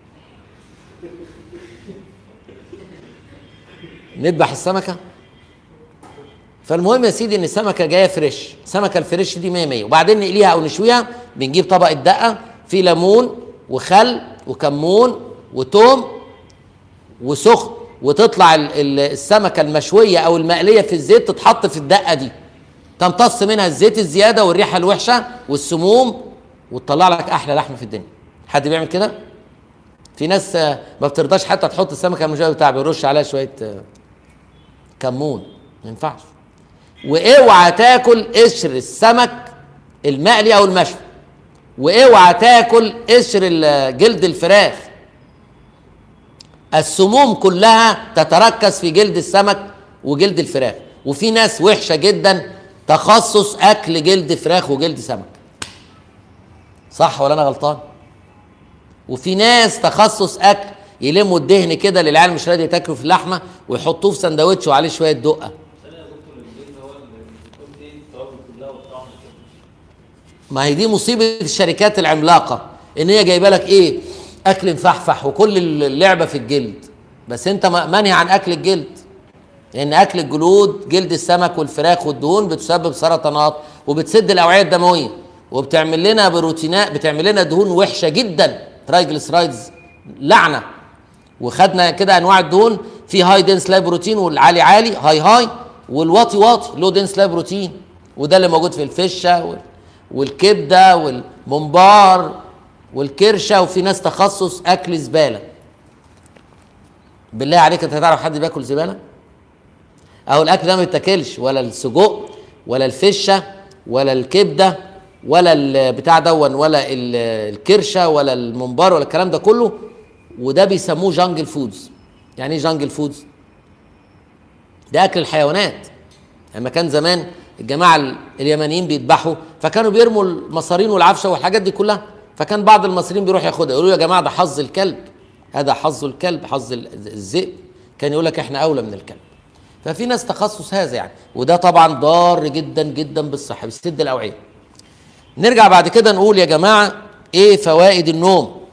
نذبح السمكه فالمهم يا سيدي ان السمكه جايه فريش السمكه الفريش دي 100 100 وبعدين نقليها او نشويها بنجيب طبق الدقه فيه ليمون وخل وكمون وتوم وسخن وتطلع ال- ال- السمكه المشويه او المقليه في الزيت تتحط في الدقه دي تمتص منها الزيت الزياده والريحه الوحشه والسموم وتطلع لك احلى لحمه في الدنيا حد بيعمل كده في ناس آه، ما بترضاش حتى تحط السمكه المشويه بتاع بيرش عليها شويه آه، كمون ما ينفعش واوعى تاكل قشر السمك المقلي او المشوي واوعى تاكل قشر ال- جلد الفراخ السموم كلها تتركز في جلد السمك وجلد الفراخ وفي ناس وحشه جدا تخصص اكل جلد فراخ وجلد سمك صح ولا انا غلطان وفي ناس تخصص اكل يلموا الدهن كده للعيال مش راضي تاكلوا في اللحمه ويحطوه في سندوتش وعليه شويه دقه ثانية يا دكتور الجلد هو اللي قلت ايه التوابل كلها والطعم كده ما هي دي مصيبه الشركات العملاقه ان هي جايبه لك ايه اكل مفحفح وكل اللعبه في الجلد بس انت م- منهي عن اكل الجلد لان اكل الجلود جلد السمك والفراخ والدهون بتسبب سرطانات وبتسد الاوعيه الدمويه وبتعمل لنا بروتينات بتعمل لنا دهون وحشه جدا ترايجلسرايدز لعنه وخدنا كده انواع الدهون في هاي دنس لاي بروتين والعالي عالي هاي هاي والواطي واطي لو دنس لاي بروتين وده اللي موجود في الفشه وال- والكبده والممبار والكرشه وفي ناس تخصص اكل زباله بالله عليك انت تعرف حد بياكل زباله اهو الاكل ده ما بيتاكلش ولا السجق ولا الفشه ولا الكبده ولا البتاع دون ولا ال- الكرشه ولا الممبار ولا الكلام ده كله وده بيسموه جانجل فودز يعني ايه جانجل فودز ده اكل الحيوانات لما كان زمان الجماعه ال- اليمنيين بيذبحوا فكانوا بيرموا المصارين والعفشه والحاجات دي كلها فكان بعض المصريين بيروح ياخدها يقولوا يا جماعه ده حظ الكلب هذا حظ الكلب حظ ال- الذئب كان يقول لك احنا اولى من الكلب ففي ناس تخصص هذا يعني وده طبعا ضار جدا جدا بالصحه بيسد الاوعيه نرجع بعد كده نقول يا جماعه ايه فوائد النوم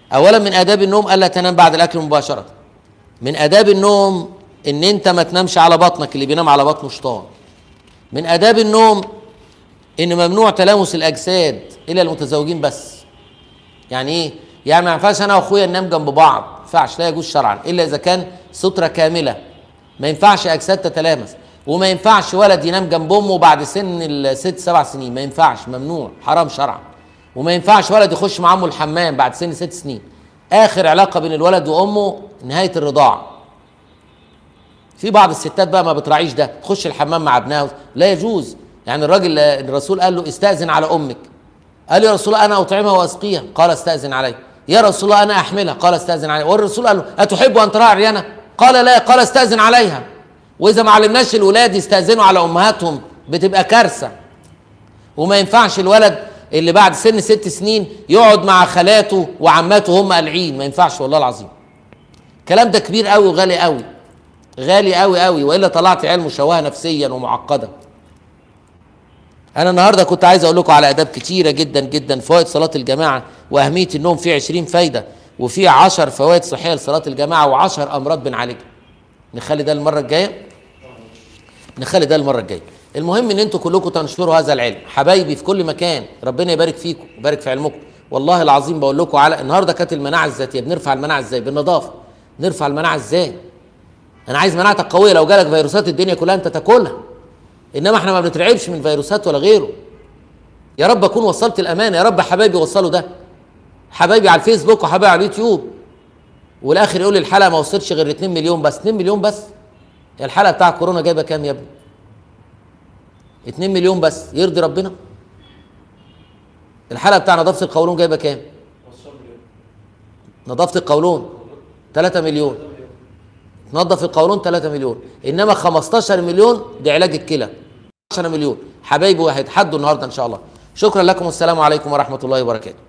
اولا من اداب النوم الا تنام بعد الاكل مباشره من اداب النوم ان انت ما تنامش على بطنك اللي بينام على بطنه شيطان من اداب النوم ان ممنوع تلامس الاجساد الا المتزوجين بس يعني ايه يعني ما ينفعش انا واخويا ننام جنب بعض ما ينفعش لا يجوز شرعا الا اذا كان ستره كامله ما ينفعش اجساد تتلامس وما ينفعش ولد ينام جنب امه بعد سن الست سبع سنين ما ينفعش ممنوع حرام شرعا وما ينفعش ولد يخش مع امه الحمام بعد سن ست سنين اخر علاقه بين الولد وامه نهايه الرضاعه في بعض الستات بقى ما بتراعيش ده تخش الحمام مع ابنها لا يجوز يعني الراجل الرسول قال له استاذن على امك قال يا رسول الله انا اطعمها واسقيها قال استاذن علي يا رسول الله انا احملها قال استاذن علي والرسول قال له اتحب ان ترى عريانه قال لا قال استاذن عليها واذا ما علمناش الولاد يستاذنوا على امهاتهم بتبقى كارثه وما ينفعش الولد اللي بعد سن ست سنين يقعد مع خالاته وعماته هم قالعين ما ينفعش والله العظيم الكلام ده كبير قوي وغالي قوي غالي قوي قوي والا طلعت عيال مشوهه نفسيا ومعقده انا النهارده كنت عايز اقول لكم على اداب كتيره جدا جدا فوائد صلاه الجماعه واهميه النوم فيه 20 فايده وفيه 10 فوائد صحيه لصلاه الجماعه و10 امراض بنعالجها نخلي ده المره الجايه نخلي ده المره الجايه المهم ان انتوا كلكم تنشروا هذا العلم حبايبي في كل مكان ربنا يبارك فيكم ويبارك في علمكم والله العظيم بقول لكم على النهارده كانت المناعه الذاتيه بنرفع المناعه ازاي بالنظافه نرفع المناعه ازاي انا عايز مناعتك قويه لو جالك فيروسات الدنيا كلها انت تاكلها انما احنا ما بنترعبش من فيروسات ولا غيره يا رب اكون وصلت الامانه يا رب حبايبي وصلوا ده حبايبي على الفيسبوك وحبايبي على اليوتيوب والاخر يقول لي الحلقه ما وصلتش غير 2 مليون بس 2 مليون بس الحلقه بتاع كورونا جايبه كام يا ابني 2 مليون بس يرضي ربنا الحلقه بتاع نظافه القولون جايبه كام نظافه القولون 3 مليون تنظف القولون 3 مليون انما 15 مليون دي علاج الكلى 10 مليون حبايبي هيتحدوا النهارده ان شاء الله شكرا لكم والسلام عليكم ورحمه الله وبركاته